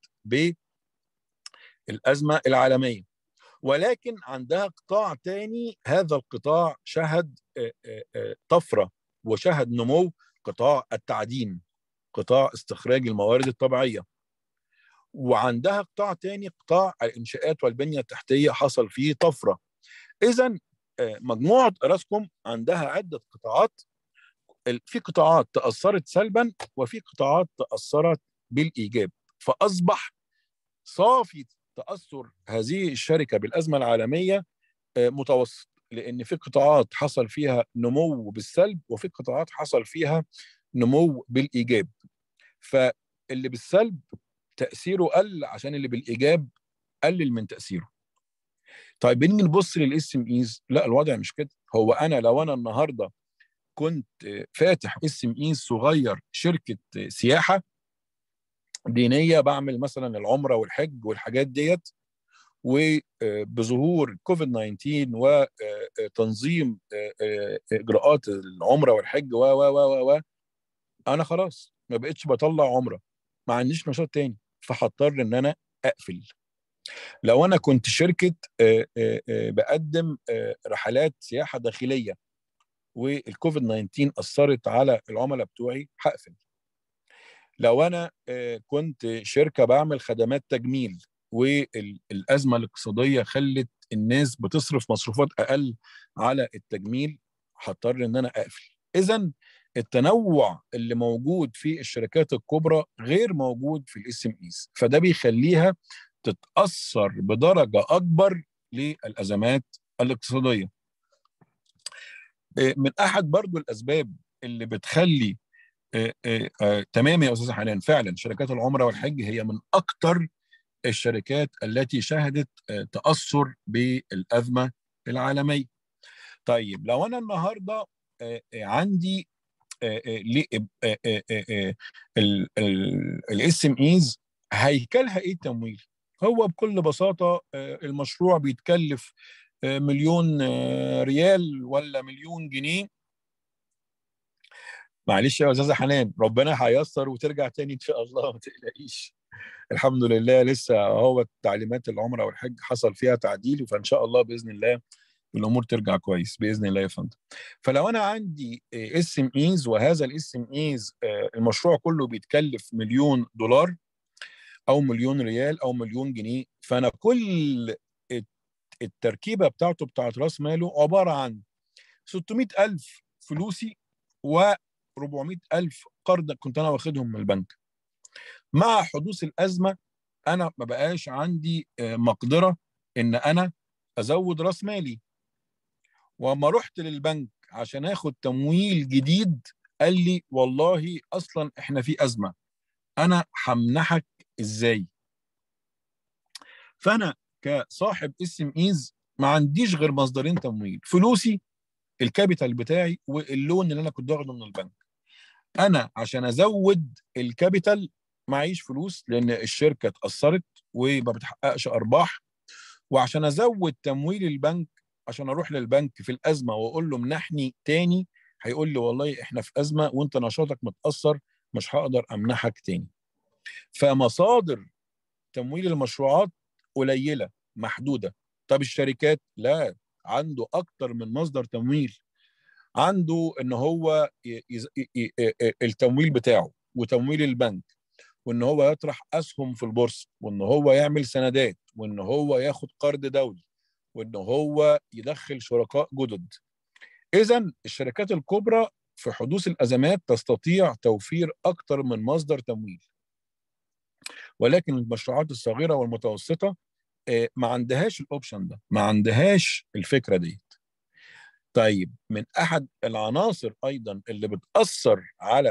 بالازمه العالميه ولكن عندها قطاع تاني هذا القطاع شهد طفره وشهد نمو قطاع التعدين قطاع استخراج الموارد الطبيعيه وعندها قطاع تاني قطاع الانشاءات والبنيه التحتيه حصل فيه طفره اذا مجموعه اراسكوم عندها عده قطاعات في قطاعات تاثرت سلبا وفي قطاعات تاثرت بالايجاب فاصبح صافي تاثر هذه الشركه بالازمه العالميه متوسط لان في قطاعات حصل فيها نمو بالسلب وفي قطاعات حصل فيها نمو بالايجاب فاللي بالسلب تاثيره قل عشان اللي بالايجاب قلل من تاثيره طيب بنيجي نبص للاس ام ايز لا الوضع مش كده هو انا لو انا النهارده كنت فاتح اس ام ايز صغير شركه سياحه دينيه بعمل مثلا العمره والحج والحاجات ديت وبظهور كوفيد 19 وتنظيم اجراءات العمره والحج و و و و انا خلاص ما بقتش بطلع عمره ما عنديش نشاط تاني فهضطر ان انا اقفل لو انا كنت شركه بقدم رحلات سياحه داخليه والكوفيد 19 اثرت على العملاء بتوعي هقفل لو انا كنت شركه بعمل خدمات تجميل والازمه الاقتصاديه خلت الناس بتصرف مصروفات اقل على التجميل هضطر ان انا اقفل اذا التنوع اللي موجود في الشركات الكبرى غير موجود في الاس ام ايز فده بيخليها تتاثر بدرجه اكبر للازمات الاقتصاديه من احد برضو الاسباب اللي بتخلي آه آه آه تمام يا استاذ حنان فعلا شركات العمره والحج هي من اكثر الشركات التي شهدت تاثر بالازمه العالميه. طيب لو انا النهارده عندي الاس ام ايز هيكلها ايه التمويل؟ هو بكل بساطه المشروع بيتكلف مليون ريال ولا مليون جنيه معلش يا استاذه حنان ربنا هيسر وترجع تاني ان شاء الله ما تقلقيش الحمد لله لسه هو تعليمات العمره والحج حصل فيها تعديل فان شاء الله باذن الله الامور ترجع كويس باذن الله يا فندم فلو انا عندي اس ام ايز وهذا الاس ام ايز المشروع كله بيتكلف مليون دولار او مليون ريال او مليون جنيه فانا كل التركيبه بتاعته بتاعت راس ماله عباره عن 600 ألف فلوسي و 400 ألف قرض كنت أنا واخدهم من البنك مع حدوث الأزمة أنا ما بقاش عندي مقدرة إن أنا أزود رأس مالي وما رحت للبنك عشان آخد تمويل جديد قال لي والله أصلا إحنا في أزمة أنا همنحك إزاي فأنا كصاحب اس ام ايز ما عنديش غير مصدرين تمويل فلوسي الكابيتال بتاعي واللون اللي انا كنت واخده من البنك انا عشان ازود الكابيتال معيش فلوس لان الشركه اتاثرت وما بتحققش ارباح وعشان ازود تمويل البنك عشان اروح للبنك في الازمه واقول له منحني تاني هيقول لي والله احنا في ازمه وانت نشاطك متاثر مش هقدر امنحك تاني فمصادر تمويل المشروعات قليله محدوده طب الشركات لا عنده اكتر من مصدر تمويل عنده ان هو يز... التمويل بتاعه وتمويل البنك وان هو يطرح اسهم في البورصه وان هو يعمل سندات وان هو ياخد قرض دولي وان هو يدخل شركاء جدد اذا الشركات الكبرى في حدوث الازمات تستطيع توفير اكثر من مصدر تمويل ولكن المشروعات الصغيره والمتوسطه ما عندهاش الاوبشن ده ما عندهاش الفكره ديت طيب من احد العناصر ايضا اللي بتاثر على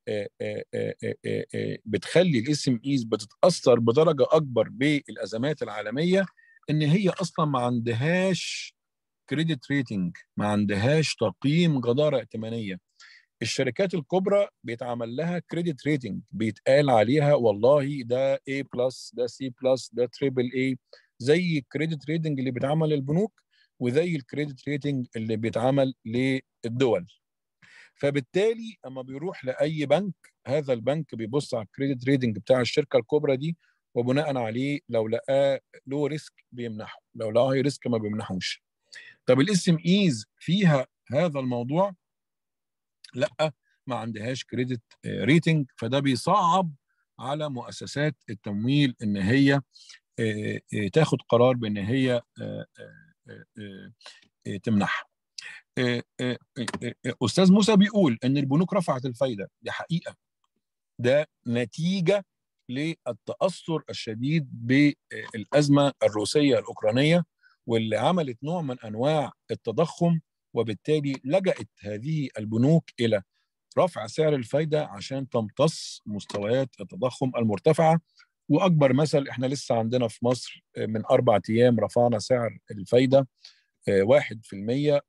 بتخلي الاس ام ايز بتتاثر بدرجه اكبر بالازمات العالميه ان هي اصلا ما عندهاش كريدت ريتنج ما عندهاش تقييم جداره ائتمانيه الشركات الكبرى بيتعمل لها كريدت ريتنج بيتقال عليها والله ده A بلس ده C بلس ده تريبل A زي الكريدت ريتنج اللي بيتعمل للبنوك وزي الكريدت ريتنج اللي بيتعمل للدول فبالتالي اما بيروح لاي بنك هذا البنك بيبص على الكريدت ريتنج بتاع الشركه الكبرى دي وبناء عليه لو لقاه لو ريسك بيمنحه لو لقاه هاي ريسك ما بيمنحوش طب الاس ام ايز فيها هذا الموضوع لا ما عندهاش كريدت ريتنج فده بيصعب على مؤسسات التمويل ان هي تاخد قرار بان هي تمنحها استاذ موسى بيقول ان البنوك رفعت الفايده دي حقيقه ده نتيجه للتاثر الشديد بالازمه الروسيه الاوكرانيه واللي عملت نوع من انواع التضخم وبالتالي لجأت هذه البنوك الى رفع سعر الفايده عشان تمتص مستويات التضخم المرتفعه واكبر مثل احنا لسه عندنا في مصر من اربع ايام رفعنا سعر الفايده واحد في المية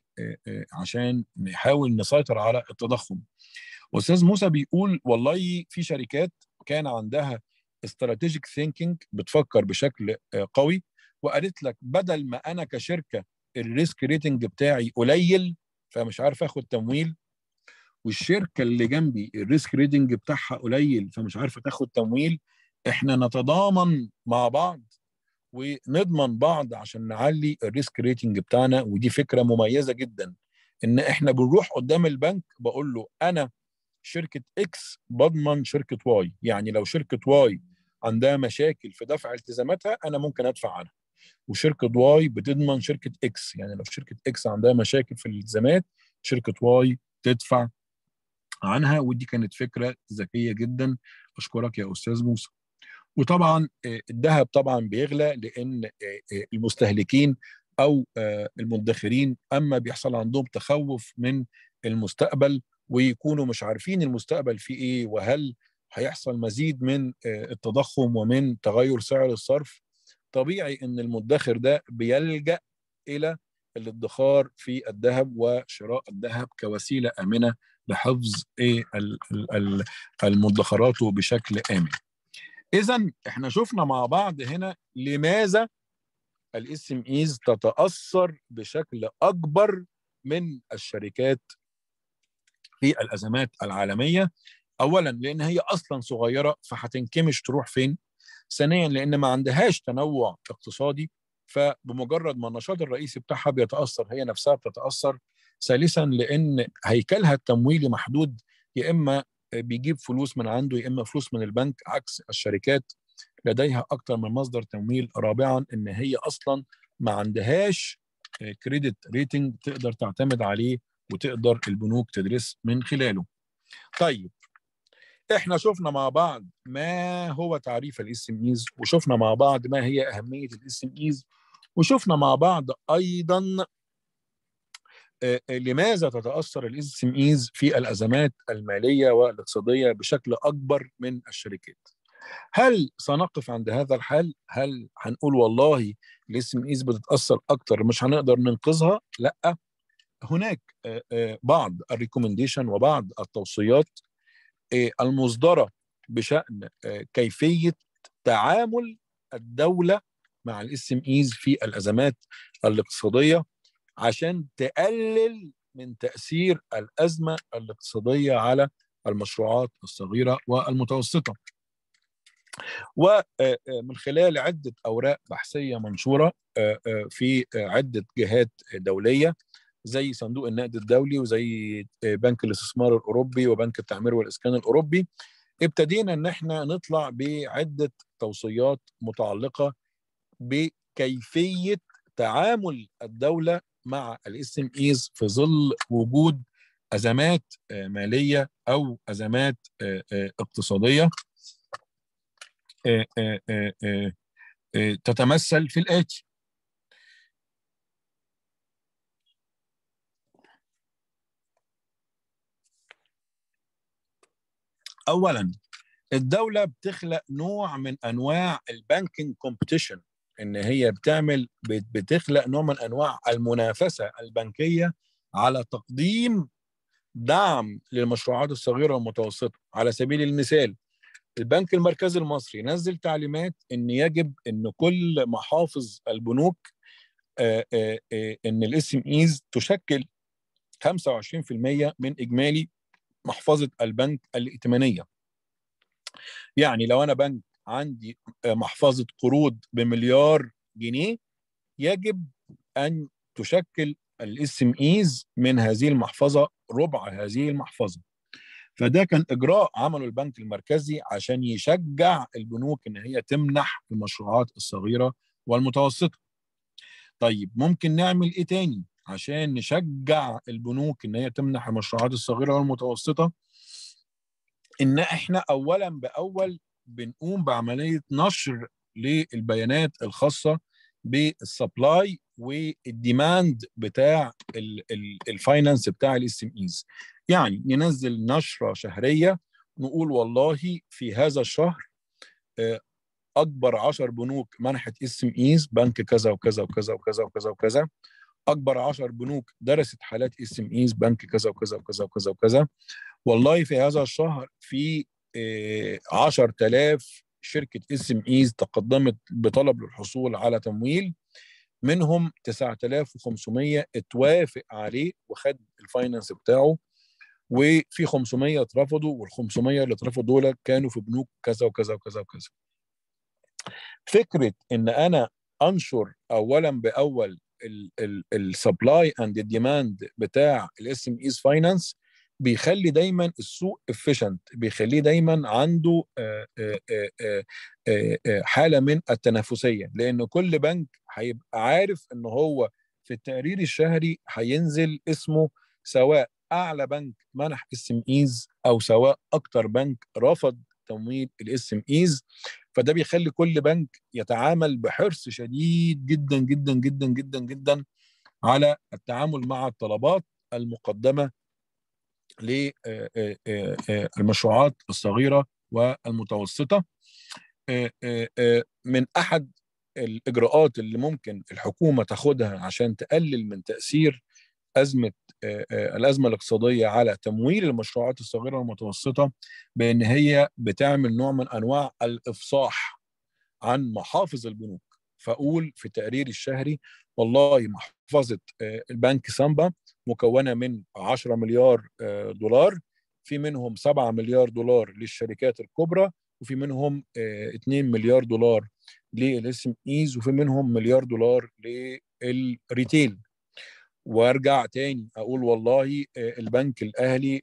وعشان نحاول نسيطر على التضخم أستاذ موسى بيقول والله في شركات كان عندها استراتيجيك ثينكينج بتفكر بشكل قوي وقالت لك بدل ما أنا كشركة الريسك ريتنج بتاعي قليل فمش عارف اخد تمويل والشركه اللي جنبي الريسك ريتنج بتاعها قليل فمش عارفه تاخد تمويل احنا نتضامن مع بعض ونضمن بعض عشان نعلي الريسك ريتنج بتاعنا ودي فكره مميزه جدا ان احنا بنروح قدام البنك بقول له انا شركه اكس بضمن شركه واي يعني لو شركه واي عندها مشاكل في دفع التزاماتها انا ممكن ادفع عنها وشركه واي بتضمن شركه اكس يعني لو شركه اكس عندها مشاكل في الالتزامات شركه واي تدفع عنها ودي كانت فكره ذكيه جدا اشكرك يا استاذ موسى وطبعا الذهب طبعا بيغلى لان المستهلكين او المدخرين اما بيحصل عندهم تخوف من المستقبل ويكونوا مش عارفين المستقبل فيه ايه وهل هيحصل مزيد من التضخم ومن تغير سعر الصرف طبيعي ان المدخر ده بيلجا الى الادخار في الذهب وشراء الذهب كوسيله امنه لحفظ ايه المدخرات بشكل امن. اذا احنا شفنا مع بعض هنا لماذا الاس ام ايز تتاثر بشكل اكبر من الشركات في الازمات العالميه اولا لان هي اصلا صغيره فهتنكمش تروح فين ثانيا لان ما عندهاش تنوع اقتصادي فبمجرد ما النشاط الرئيسي بتاعها بيتاثر هي نفسها بتتاثر ثالثا لان هيكلها التمويلي محدود يا اما بيجيب فلوس من عنده يا اما فلوس من البنك عكس الشركات لديها اكثر من مصدر تمويل رابعا ان هي اصلا ما عندهاش كريدت ريتنج تقدر تعتمد عليه وتقدر البنوك تدرس من خلاله طيب احنا شفنا مع بعض ما هو تعريف الاس ام ايز وشفنا مع بعض ما هي اهميه الاس ام ايز وشفنا مع بعض ايضا لماذا تتاثر الاس ام ايز في الازمات الماليه والاقتصاديه بشكل اكبر من الشركات هل سنقف عند هذا الحال هل هنقول والله الاس ام ايز بتتاثر اكتر مش هنقدر ننقذها لا هناك بعض الريكومنديشن وبعض التوصيات المصدره بشان كيفيه تعامل الدوله مع الاس ام ايز في الازمات الاقتصاديه عشان تقلل من تاثير الازمه الاقتصاديه على المشروعات الصغيره والمتوسطه. ومن خلال عده اوراق بحثيه منشوره في عده جهات دوليه زي صندوق النقد الدولي وزي بنك الاستثمار الاوروبي وبنك التعمير والاسكان الاوروبي ابتدينا ان احنا نطلع بعده توصيات متعلقه بكيفيه تعامل الدوله مع الاس ام ايز في ظل وجود ازمات ماليه او ازمات اقتصاديه تتمثل في الاتي اولا الدوله بتخلق نوع من انواع البانكينج كومبيتيشن ان هي بتعمل بتخلق نوع من انواع المنافسه البنكيه على تقديم دعم للمشروعات الصغيره والمتوسطه على سبيل المثال البنك المركزي المصري نزل تعليمات ان يجب ان كل محافظ البنوك آآ آآ ان الاس ام ايز تشكل 25% من اجمالي محفظه البنك الائتمانيه يعني لو انا بنك عندي محفظه قروض بمليار جنيه يجب ان تشكل الاس ام ايز من هذه المحفظه ربع هذه المحفظه فده كان اجراء عمله البنك المركزي عشان يشجع البنوك ان هي تمنح المشروعات الصغيره والمتوسطه طيب ممكن نعمل ايه تاني عشان نشجع البنوك ان هي تمنح المشروعات الصغيره والمتوسطه ان احنا اولا باول بنقوم بعمليه نشر للبيانات الخاصه بالسبلاي والديماند بتاع الفاينانس بتاع الاس ام ايز يعني ننزل نشره شهريه نقول والله في هذا الشهر اكبر 10 بنوك منحت اس ام ايز بنك كذا وكذا وكذا وكذا وكذا وكذا اكبر 10 بنوك درست حالات اس ام ايز بنك كذا وكذا وكذا وكذا وكذا والله في هذا الشهر في 10000 شركه اس ام ايز تقدمت بطلب للحصول على تمويل منهم 9500 اتوافق عليه وخد الفاينانس بتاعه وفي 500 اترفضوا وال 500 اللي اترفضوا دول كانوا في بنوك كذا وكذا وكذا وكذا. فكره ان انا انشر اولا باول السبلاي اند الديماند بتاع الاس ام ايز فاينانس بيخلي دايما السوق افيشنت بيخليه دايما عنده حاله من التنافسيه لان كل بنك هيبقى عارف ان هو في التقرير الشهري هينزل اسمه سواء اعلى بنك منح اس ام ايز او سواء اكتر بنك رفض تمويل الاس ام ايز فده بيخلي كل بنك يتعامل بحرص شديد جدا جدا جدا جدا جدا على التعامل مع الطلبات المقدمه للمشروعات الصغيره والمتوسطه من احد الاجراءات اللي ممكن الحكومه تاخدها عشان تقلل من تاثير ازمه الازمه الاقتصاديه على تمويل المشروعات الصغيره والمتوسطه بان هي بتعمل نوع من انواع الافصاح عن محافظ البنوك فاقول في تقريري الشهري والله محفظه البنك سامبا مكونه من 10 مليار دولار في منهم 7 مليار دولار للشركات الكبرى وفي منهم 2 مليار دولار للاس ام ايز وفي منهم مليار دولار للريتيل وارجع تاني اقول والله البنك الاهلي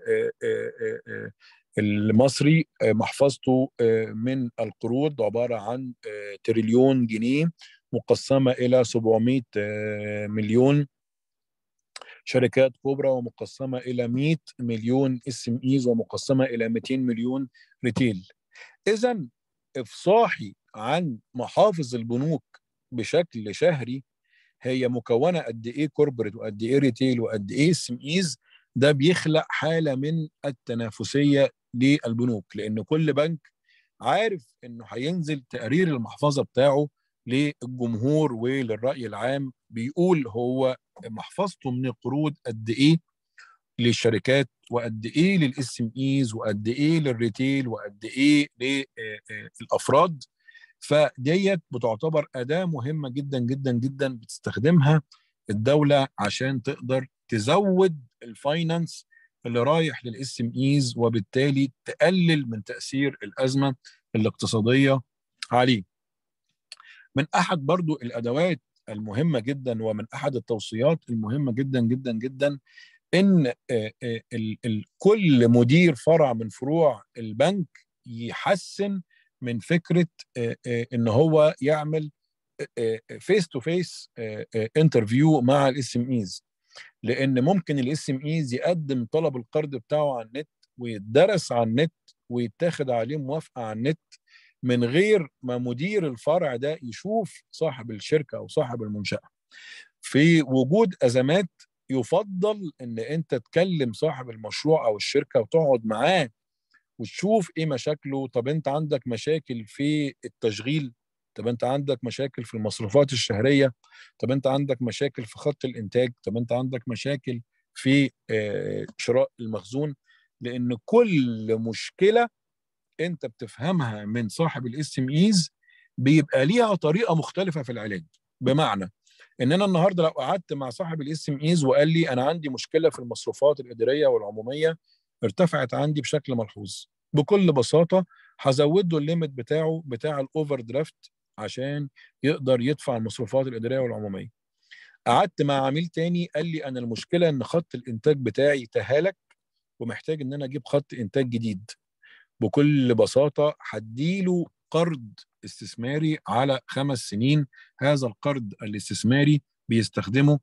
المصري محفظته من القروض عباره عن تريليون جنيه مقسمه الى 700 مليون شركات كبرى ومقسمه الى 100 مليون اس ام ايز ومقسمه الى 200 مليون ريتيل اذا افصاحي عن محافظ البنوك بشكل شهري هي مكونه قد ايه كوربريت وقد ايه ريتيل وقد ايه اس ام ايز ده بيخلق حاله من التنافسيه للبنوك لان كل بنك عارف انه هينزل تقرير المحفظه بتاعه للجمهور وللراي العام بيقول هو محفظته من القروض قد ايه للشركات وقد ايه للاس ام ايز وقد ايه للريتيل وقد ايه للافراد فديت بتعتبر اداه مهمه جدا جدا جدا بتستخدمها الدوله عشان تقدر تزود الفاينانس اللي رايح للاس ام ايز وبالتالي تقلل من تاثير الازمه الاقتصاديه عليه. من احد برضو الادوات المهمه جدا ومن احد التوصيات المهمه جدا جدا جدا ان كل مدير فرع من فروع البنك يحسن من فكره ان هو يعمل فيس تو فيس انترفيو مع الاس ام ايز لان ممكن الاس ام ايز يقدم طلب القرض بتاعه على النت ويتدرس على النت ويتاخد عليه موافقه على النت من غير ما مدير الفرع ده يشوف صاحب الشركه او صاحب المنشاه في وجود ازمات يفضل ان انت تكلم صاحب المشروع او الشركه وتقعد معاه وتشوف ايه مشاكله طب انت عندك مشاكل في التشغيل طب انت عندك مشاكل في المصروفات الشهريه طب انت عندك مشاكل في خط الانتاج طب انت عندك مشاكل في شراء المخزون لان كل مشكله انت بتفهمها من صاحب الاس ام ايز بيبقى ليها طريقه مختلفه في العلاج بمعنى ان انا النهارده لو قعدت مع صاحب الاس ام ايز وقال لي انا عندي مشكله في المصروفات الاداريه والعموميه ارتفعت عندي بشكل ملحوظ بكل بساطه هزود له الليمت بتاعه بتاع الاوفر درافت عشان يقدر يدفع المصروفات الاداريه والعموميه قعدت مع عميل تاني قال لي انا المشكله ان خط الانتاج بتاعي تهالك ومحتاج ان انا اجيب خط انتاج جديد بكل بساطه هديله قرض استثماري على خمس سنين هذا القرض الاستثماري بيستخدمه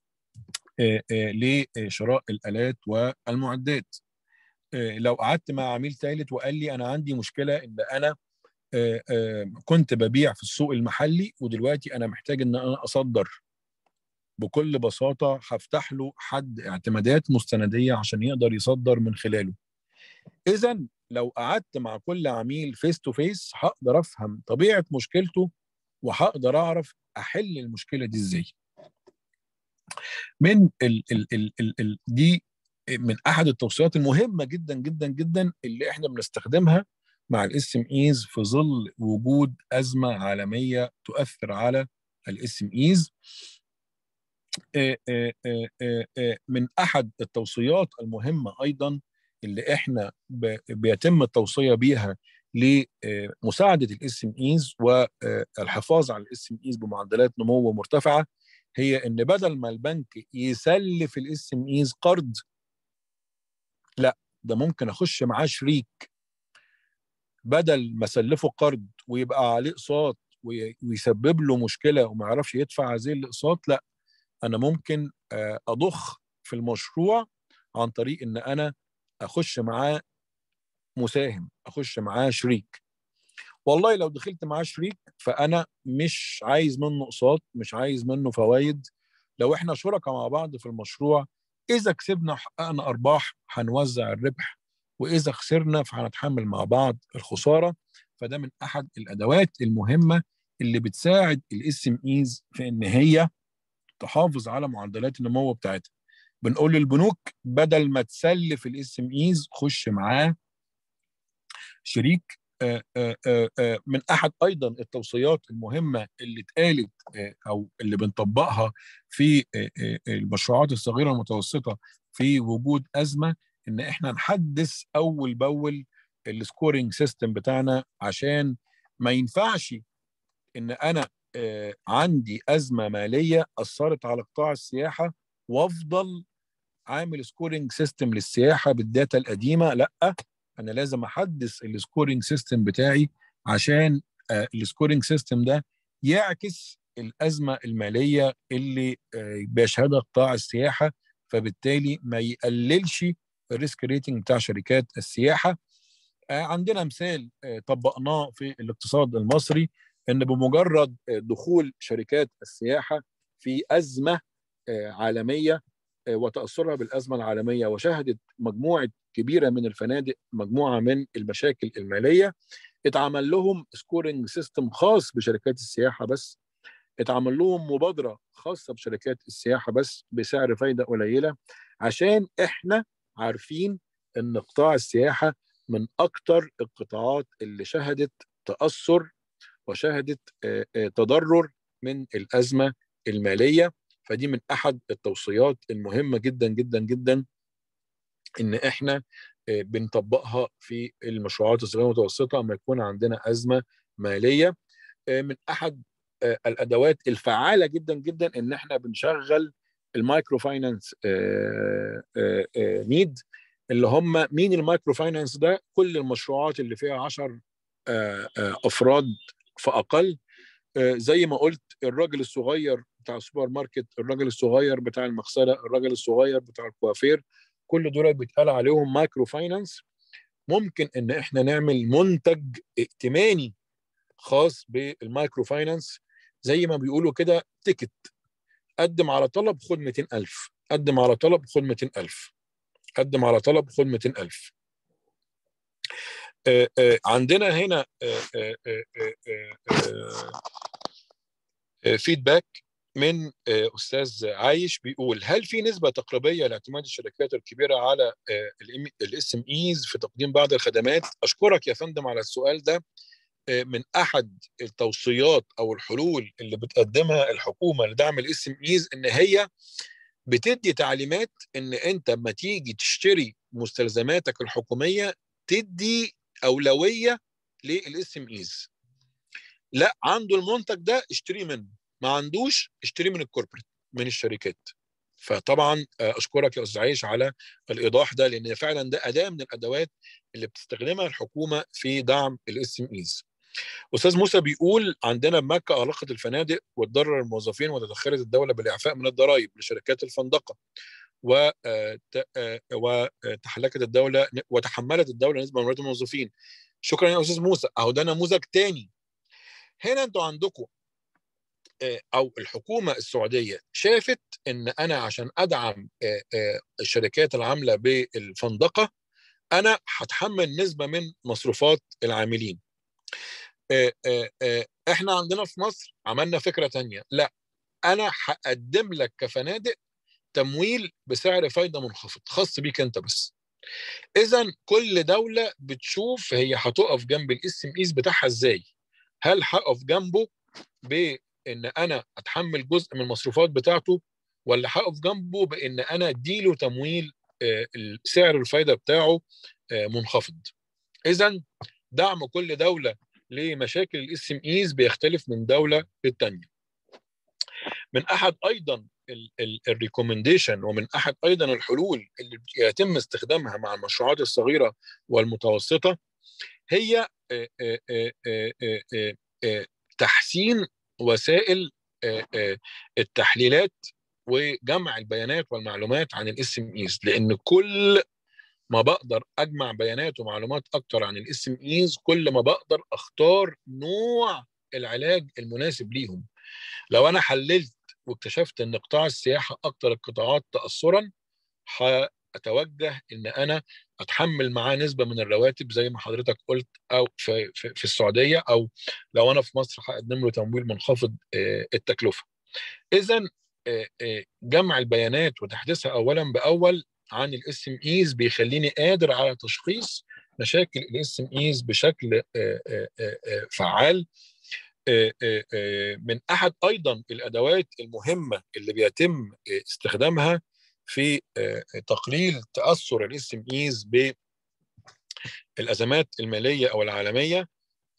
لشراء الالات والمعدات لو قعدت مع عميل ثالث وقال لي انا عندي مشكله ان انا كنت ببيع في السوق المحلي ودلوقتي انا محتاج ان انا اصدر بكل بساطه هفتح له حد اعتمادات مستنديه عشان يقدر يصدر من خلاله اذا لو قعدت مع كل عميل فيس تو فيس هقدر افهم طبيعه مشكلته وهقدر اعرف احل المشكله دي ازاي من ال ال ال ال ال دي من احد التوصيات المهمه جدا جدا جدا اللي احنا بنستخدمها مع الاس ام ايز في ظل وجود ازمه عالميه تؤثر على الاس ام ايز من احد التوصيات المهمه ايضا اللي احنا بيتم التوصيه بيها لمساعده الاس ام ايز والحفاظ على الاس ام ايز بمعدلات نمو مرتفعه هي ان بدل ما البنك يسلف الاس ام ايز قرض لا ده ممكن اخش معاه شريك بدل ما اسلفه قرض ويبقى عليه اقساط ويسبب له مشكله وما يعرفش يدفع هذه الاقساط لا انا ممكن اضخ في المشروع عن طريق ان انا اخش معاه مساهم اخش معاه شريك والله لو دخلت معاه شريك فانا مش عايز منه اقساط مش عايز منه فوائد لو احنا شركاء مع بعض في المشروع اذا كسبنا وحققنا ارباح هنوزع الربح واذا خسرنا فهنتحمل مع بعض الخساره فده من احد الادوات المهمه اللي بتساعد الاس ام ايز في ان هي تحافظ على معدلات النمو بتاعتها بنقول للبنوك بدل ما تسلف الاس ام ايز خش معاه شريك آآ آآ من احد ايضا التوصيات المهمه اللي اتقالت او اللي بنطبقها في المشروعات الصغيره والمتوسطه في وجود ازمه ان احنا نحدث اول باول السكورينج سيستم بتاعنا عشان ما ينفعش ان انا عندي ازمه ماليه اثرت على قطاع السياحه وافضل عامل سكورينج سيستم للسياحه بالداتا القديمه لا انا لازم احدث السكورينج سيستم بتاعي عشان السكورينج سيستم ده يعكس الازمه الماليه اللي بيشهدها قطاع السياحه فبالتالي ما يقللش الريسك ريتنج بتاع شركات السياحه عندنا مثال طبقناه في الاقتصاد المصري ان بمجرد دخول شركات السياحه في ازمه عالميه وتاثرها بالازمه العالميه وشهدت مجموعه كبيره من الفنادق مجموعه من المشاكل الماليه اتعمل لهم سكورنج سيستم خاص بشركات السياحه بس اتعمل لهم مبادره خاصه بشركات السياحه بس بسعر فايده قليله عشان احنا عارفين ان قطاع السياحه من اكتر القطاعات اللي شهدت تاثر وشهدت تضرر من الازمه الماليه فدي من احد التوصيات المهمه جدا جدا جدا ان احنا بنطبقها في المشروعات الصغيره والمتوسطه اما يكون عندنا ازمه ماليه من احد الادوات الفعاله جدا جدا ان احنا بنشغل المايكرو فاينانس نيد اللي هم مين المايكرو فاينانس ده كل المشروعات اللي فيها 10 افراد فاقل زي ما قلت الراجل الصغير بتاع السوبر ماركت الراجل الصغير بتاع المغسله الراجل الصغير بتاع الكوافير كل دول بيتقال عليهم مايكرو فاينانس ممكن ان احنا نعمل منتج ائتماني خاص بالمايكرو فاينانس زي ما بيقولوا كده تيكت قدم على طلب خد 200000 قدم على طلب خد 200000 قدم على طلب خد 200000 آآ آآ عندنا هنا فيدباك من استاذ عايش بيقول هل في نسبه تقريبيه لاعتماد الشركات الكبيره على الاس ام ايز في تقديم بعض الخدمات اشكرك يا فندم على السؤال ده من احد التوصيات او الحلول اللي بتقدمها الحكومه لدعم الاس ام ايز ان هي بتدي تعليمات ان انت لما تيجي تشتري مستلزماتك الحكوميه تدي اولويه للاس ام ايز لا عنده المنتج ده اشتريه منه ما عندوش اشتريه من الكوربريت من الشركات فطبعا اشكرك يا استاذ عايش على الايضاح ده لان فعلا ده اداه من الادوات اللي بتستخدمها الحكومه في دعم الاس ام ايز استاذ موسى بيقول عندنا بمكه اغلقت الفنادق وتضرر الموظفين وتدخلت الدوله بالاعفاء من الضرائب لشركات الفندقه وتحلكت الدوله وتحملت الدوله نسبه من مرتب الموظفين شكرا يا استاذ موسى اهو ده نموذج تاني هنا انتوا عندكم او الحكومه السعوديه شافت ان انا عشان ادعم الشركات العامله بالفندقه انا هتحمل نسبه من مصروفات العاملين احنا عندنا في مصر عملنا فكره تانية لا انا هقدم لك كفنادق تمويل بسعر فايده منخفض خاص بيك انت بس اذا كل دوله بتشوف هي هتقف جنب الاس ام ايز بتاعها ازاي هل هقف جنبه بان انا اتحمل جزء من المصروفات بتاعته ولا هقف جنبه بان انا اديله تمويل سعر الفايده بتاعه منخفض اذا دعم كل دوله لمشاكل الاس ام ايز بيختلف من دوله للتانيه من احد ايضا الريكومنديشن ومن احد ايضا الحلول اللي يتم استخدامها مع المشروعات الصغيره والمتوسطه هي تحسين وسائل التحليلات وجمع البيانات والمعلومات عن الاس ام ايز لان كل ما بقدر اجمع بيانات ومعلومات اكتر عن الاس ام ايز كل ما بقدر اختار نوع العلاج المناسب ليهم لو انا حللت واكتشفت ان قطاع السياحه اكتر القطاعات تاثرا هاتوجه ان انا اتحمل معاه نسبه من الرواتب زي ما حضرتك قلت او في, في, في السعوديه او لو انا في مصر هقدم له تمويل منخفض التكلفه. اذا جمع البيانات وتحديثها اولا باول عن الاس ام ايز بيخليني قادر على تشخيص مشاكل الاس ام ايز بشكل فعال من احد ايضا الادوات المهمه اللي بيتم استخدامها في تقليل تاثر الاس ام ايز بالازمات الماليه او العالميه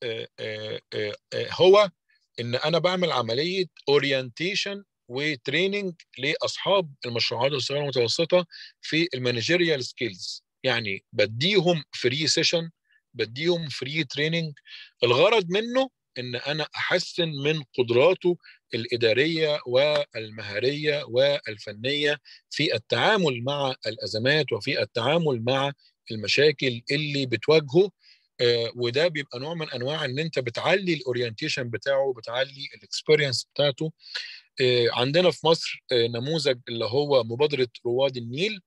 هو ان انا بعمل عمليه اورينتيشن وتريننج لاصحاب المشروعات الصغيره والمتوسطه في المانجيريال سكيلز يعني بديهم فري سيشن بديهم فري تريننج الغرض منه ان انا احسن من قدراته الاداريه والمهاريه والفنيه في التعامل مع الازمات وفي التعامل مع المشاكل اللي بتواجهه آه وده بيبقى نوع من انواع ان انت بتعلي الاورينتيشن بتاعه بتعلي الاكسبيرينس بتاعته آه عندنا في مصر آه نموذج اللي هو مبادره رواد النيل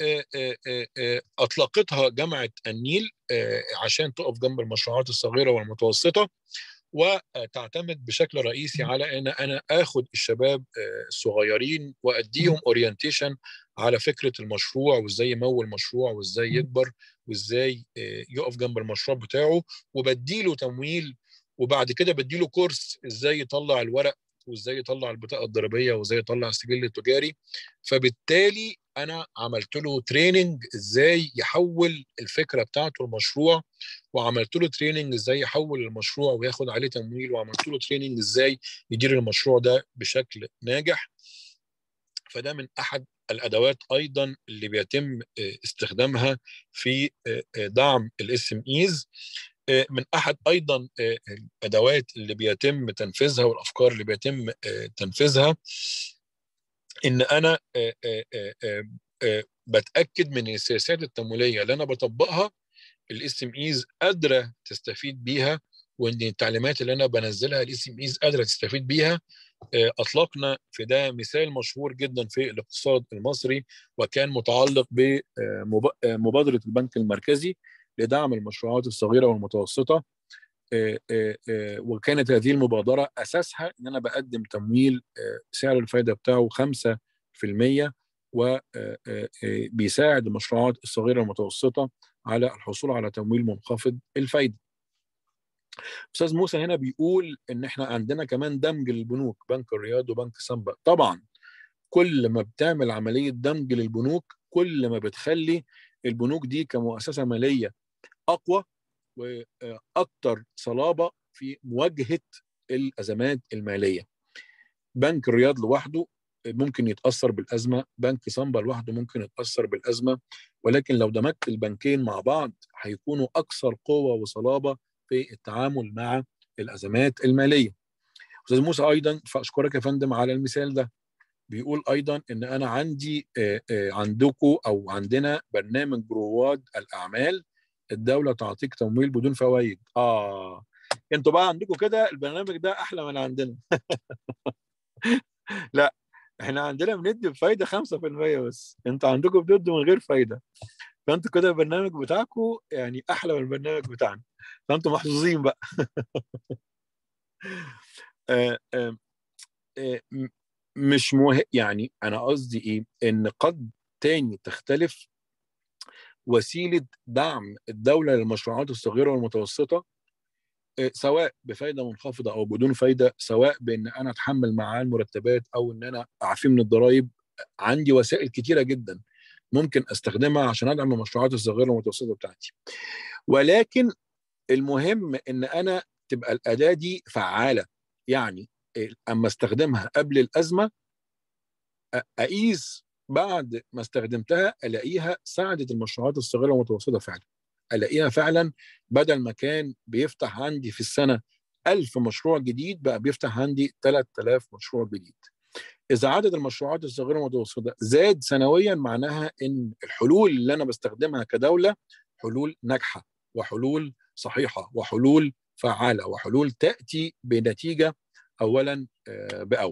اطلقتها جامعه النيل عشان تقف جنب المشروعات الصغيره والمتوسطه وتعتمد بشكل رئيسي على ان انا اخد الشباب الصغيرين واديهم اورينتيشن على فكره المشروع وازاي يمول مشروع وازاي يكبر وازاي يقف جنب المشروع بتاعه وبديله تمويل وبعد كده بديله كورس ازاي يطلع الورق وازاي يطلع البطاقه الضريبيه وازاي يطلع السجل التجاري فبالتالي انا عملت له تريننج ازاي يحول الفكره بتاعته المشروع وعملت له تريننج ازاي يحول المشروع وياخد عليه تمويل وعملت له تريننج ازاي يدير المشروع ده بشكل ناجح فده من احد الادوات ايضا اللي بيتم استخدامها في دعم الاس ام ايز من احد ايضا الادوات اللي بيتم تنفيذها والافكار اللي بيتم تنفيذها ان انا بتاكد من السياسات التمويليه اللي انا بطبقها الاس ام ايز قادره تستفيد بيها وان التعليمات اللي انا بنزلها الاس ام ايز قادره تستفيد بيها اطلقنا في ده مثال مشهور جدا في الاقتصاد المصري وكان متعلق بمبادره البنك المركزي لدعم المشروعات الصغيره والمتوسطه وكانت هذه المبادره اساسها ان انا بقدم تمويل سعر الفائده بتاعه 5% وبيساعد المشروعات الصغيره والمتوسطه على الحصول على تمويل منخفض الفائده. استاذ موسى هنا بيقول ان احنا عندنا كمان دمج للبنوك بنك الرياض وبنك سامبا طبعا كل ما بتعمل عمليه دمج للبنوك كل ما بتخلي البنوك دي كمؤسسه ماليه اقوى واكثر صلابه في مواجهه الازمات الماليه. بنك الرياض لوحده ممكن يتاثر بالازمه، بنك سامبا لوحده ممكن يتاثر بالازمه، ولكن لو دمجت البنكين مع بعض هيكونوا اكثر قوه وصلابه في التعامل مع الازمات الماليه. استاذ موسى ايضا فاشكرك يا فندم على المثال ده. بيقول ايضا ان انا عندي عندكم او عندنا برنامج رواد الاعمال الدوله تعطيك تمويل بدون فوائد اه انتوا بقى عندكم كده البرنامج ده احلى من عندنا لا احنا عندنا بندي بفايده 5% بس انتوا عندكم بتدوا من غير فايده فانتوا كده البرنامج بتاعكم يعني احلى من البرنامج بتاعنا فانتوا محظوظين بقى آه آه آه مش مه... يعني انا قصدي ايه ان قد تاني تختلف وسيله دعم الدوله للمشروعات الصغيره والمتوسطه سواء بفايده منخفضه او بدون فايده سواء بان انا اتحمل معاه المرتبات او ان انا اعفيه من الضرائب عندي وسائل كتيره جدا ممكن استخدمها عشان ادعم المشروعات الصغيره والمتوسطه بتاعتي ولكن المهم ان انا تبقى الاداه دي فعاله يعني اما استخدمها قبل الازمه اقيس بعد ما استخدمتها الاقيها ساعدت المشروعات الصغيره والمتوسطه فعلا الاقيها فعلا بدل ما كان بيفتح عندي في السنه 1000 مشروع جديد بقى بيفتح عندي 3000 مشروع جديد اذا عدد المشروعات الصغيره والمتوسطه زاد سنويا معناها ان الحلول اللي انا بستخدمها كدوله حلول ناجحه وحلول صحيحه وحلول فعاله وحلول تاتي بنتيجه اولا باول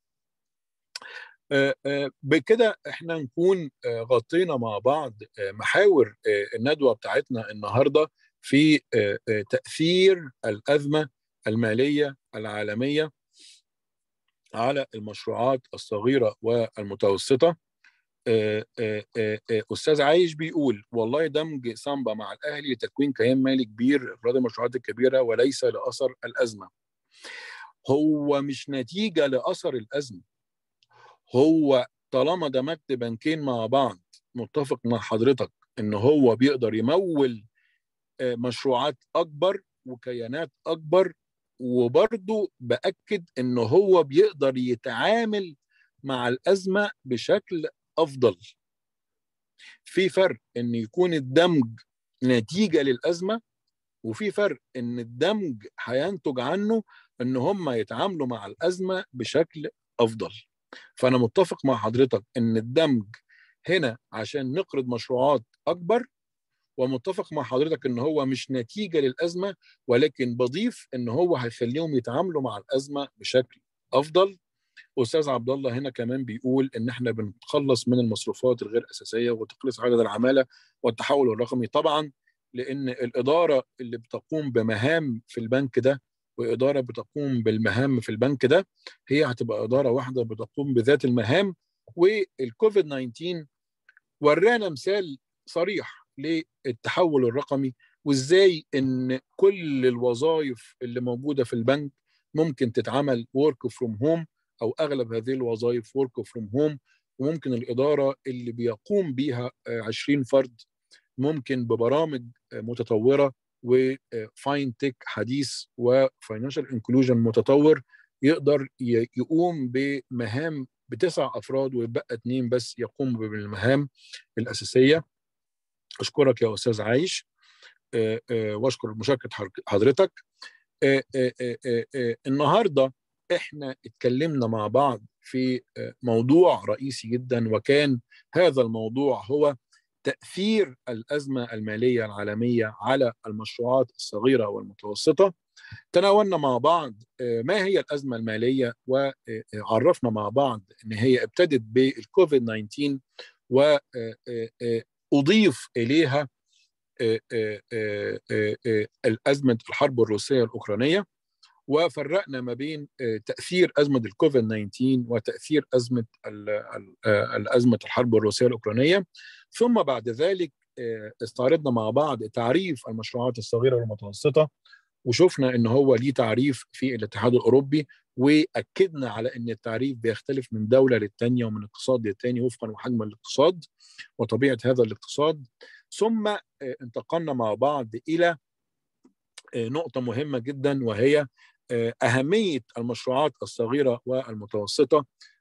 بكده احنا نكون غطينا مع بعض محاور الندوه بتاعتنا النهارده في تاثير الازمه الماليه العالميه على المشروعات الصغيره والمتوسطه استاذ عايش بيقول والله دمج سامبا مع الاهلي لتكوين كيان مالي كبير افراد المشروعات الكبيره وليس لاثر الازمه هو مش نتيجه لاثر الازمه هو طالما دمجت بنكين مع بعض متفق مع حضرتك ان هو بيقدر يمول مشروعات اكبر وكيانات اكبر وبرضه باكد ان هو بيقدر يتعامل مع الازمه بشكل افضل في فرق ان يكون الدمج نتيجه للازمه وفي فرق ان الدمج هينتج عنه ان هم يتعاملوا مع الازمه بشكل افضل فانا متفق مع حضرتك ان الدمج هنا عشان نقرض مشروعات اكبر ومتفق مع حضرتك ان هو مش نتيجه للازمه ولكن بضيف ان هو هيخليهم يتعاملوا مع الازمه بشكل افضل استاذ عبد الله هنا كمان بيقول ان احنا بنتخلص من المصروفات الغير اساسيه وتقليص عدد العماله والتحول الرقمي طبعا لان الاداره اللي بتقوم بمهام في البنك ده واداره بتقوم بالمهام في البنك ده هي هتبقى اداره واحده بتقوم بذات المهام والكوفيد 19 ورانا مثال صريح للتحول الرقمي وازاي ان كل الوظائف اللي موجوده في البنك ممكن تتعمل ورك فروم هوم او اغلب هذه الوظائف ورك فروم هوم وممكن الاداره اللي بيقوم بيها 20 فرد ممكن ببرامج متطوره وفاين تك حديث وفاينانشال انكلوجن متطور يقدر يقوم بمهام بتسع افراد ويبقى اثنين بس يقوموا بالمهام الاساسيه اشكرك يا استاذ عايش واشكر مشاركه حضرتك النهارده احنا اتكلمنا مع بعض في موضوع رئيسي جدا وكان هذا الموضوع هو تاثير الازمه الماليه العالميه على المشروعات الصغيره والمتوسطه تناولنا مع بعض ما هي الازمه الماليه وعرفنا مع بعض ان هي ابتدت بالكوفيد 19 واضيف اليها الازمه الحرب الروسيه الاوكرانيه وفرقنا ما بين تاثير ازمه الكوفيد 19 وتاثير ازمه الازمه الحرب الروسيه الاوكرانيه ثم بعد ذلك استعرضنا مع بعض تعريف المشروعات الصغيره والمتوسطه وشفنا ان هو ليه تعريف في الاتحاد الاوروبي واكدنا على ان التعريف بيختلف من دوله للتانيه ومن اقتصاد للتاني وفقا لحجم الاقتصاد وطبيعه هذا الاقتصاد ثم انتقلنا مع بعض الى نقطه مهمه جدا وهي اهميه المشروعات الصغيره والمتوسطه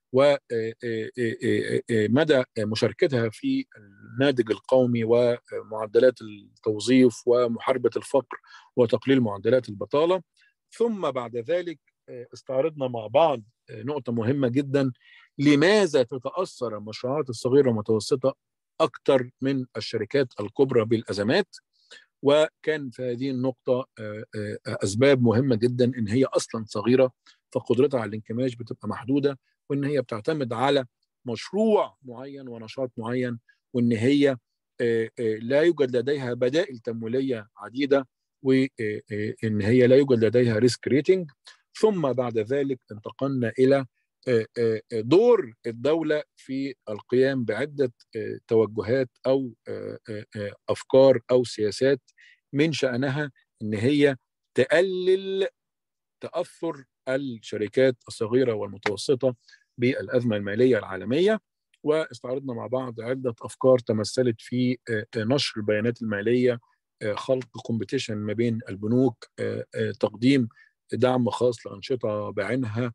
ومدى مشاركتها في الناتج القومي ومعدلات التوظيف ومحاربه الفقر وتقليل معدلات البطاله ثم بعد ذلك استعرضنا مع بعض نقطه مهمه جدا لماذا تتاثر المشروعات الصغيره والمتوسطه اكثر من الشركات الكبرى بالازمات وكان في هذه النقطه اسباب مهمه جدا ان هي اصلا صغيره فقدرتها على الانكماش بتبقى محدوده وان هي بتعتمد على مشروع معين ونشاط معين وان هي لا يوجد لديها بدائل تمويليه عديده وان هي لا يوجد لديها ريسك ريتنج ثم بعد ذلك انتقلنا الى دور الدوله في القيام بعده توجهات او افكار او سياسات من شانها ان هي تقلل تاثر الشركات الصغيره والمتوسطه بالازمه الماليه العالميه واستعرضنا مع بعض عده افكار تمثلت في نشر البيانات الماليه خلق كومبيتيشن ما بين البنوك تقديم دعم خاص لانشطه بعينها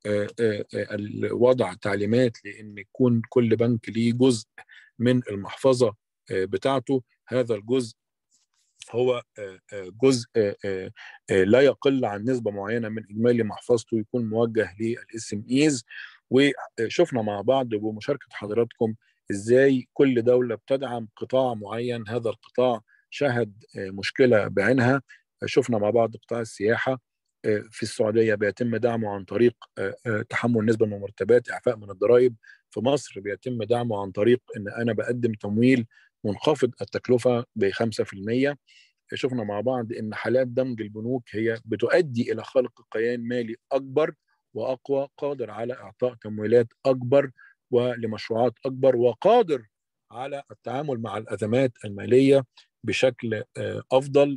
وضع تعليمات لان يكون كل بنك ليه جزء من المحفظه بتاعته هذا الجزء هو جزء لا يقل عن نسبه معينه من اجمالي محفظته يكون موجه للاس ام ايز وشفنا مع بعض بمشاركه حضراتكم ازاي كل دوله بتدعم قطاع معين هذا القطاع شهد مشكله بعينها شفنا مع بعض قطاع السياحه في السعوديه بيتم دعمه عن طريق تحمل نسبه من المرتبات اعفاء من الضرائب في مصر بيتم دعمه عن طريق ان انا بقدم تمويل منخفض التكلفه ب 5% شفنا مع بعض ان حالات دمج البنوك هي بتؤدي الى خلق كيان مالي اكبر واقوى قادر على اعطاء تمويلات اكبر ولمشروعات اكبر وقادر على التعامل مع الازمات الماليه بشكل افضل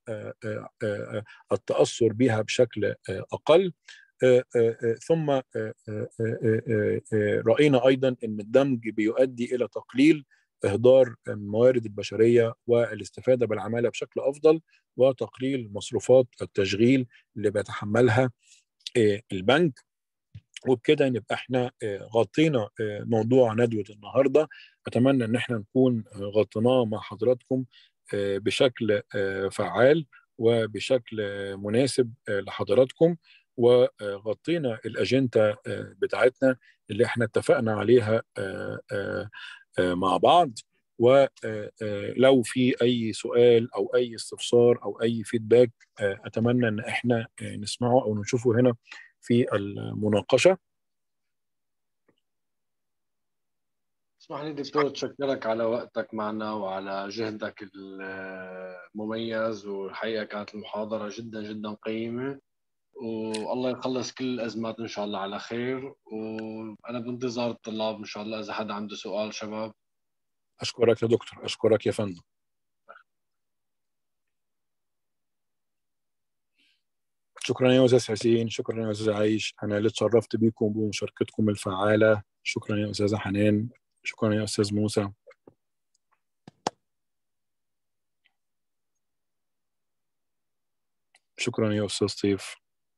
والتاثر بها بشكل اقل ثم راينا ايضا ان الدمج بيؤدي الى تقليل اهدار الموارد البشريه والاستفاده بالعماله بشكل افضل وتقليل مصروفات التشغيل اللي بيتحملها البنك وبكده نبقى احنا غطينا موضوع ندوه النهارده اتمنى ان احنا نكون غطيناه مع حضراتكم بشكل فعال وبشكل مناسب لحضراتكم وغطينا الاجنده بتاعتنا اللي احنا اتفقنا عليها مع بعض ولو في اي سؤال او اي استفسار او اي فيدباك اتمنى ان احنا نسمعه او نشوفه هنا في المناقشه اسمح لي دكتور اتشكرك على وقتك معنا وعلى جهدك المميز والحقيقه كانت المحاضره جدا جدا قيمه والله يخلص كل الازمات ان شاء الله على خير وانا بانتظار الطلاب ان شاء الله اذا حدا عنده سؤال شباب اشكرك يا دكتور اشكرك يا فندم شكرا يا استاذ حسين شكرا يا استاذ عايش انا اللي اتشرفت بيكم بمشاركتكم الفعاله شكرا يا استاذه حنان شكرا يا استاذ موسى شكرا يا استاذ طيف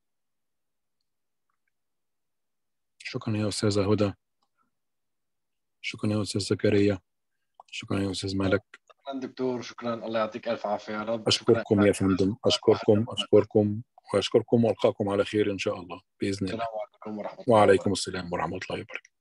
شكرا يا استاذه هدى شكرا يا استاذ زكريا شكرا يا استاذ مالك شكرا دكتور شكرا الله يعطيك الف عافيه يا رب اشكركم يا فندم اشكركم اشكركم واشكركم والقاكم على خير ان شاء الله باذن الله السلام عليكم ورحمه الله وعليكم السلام ورحمه الله وبركاته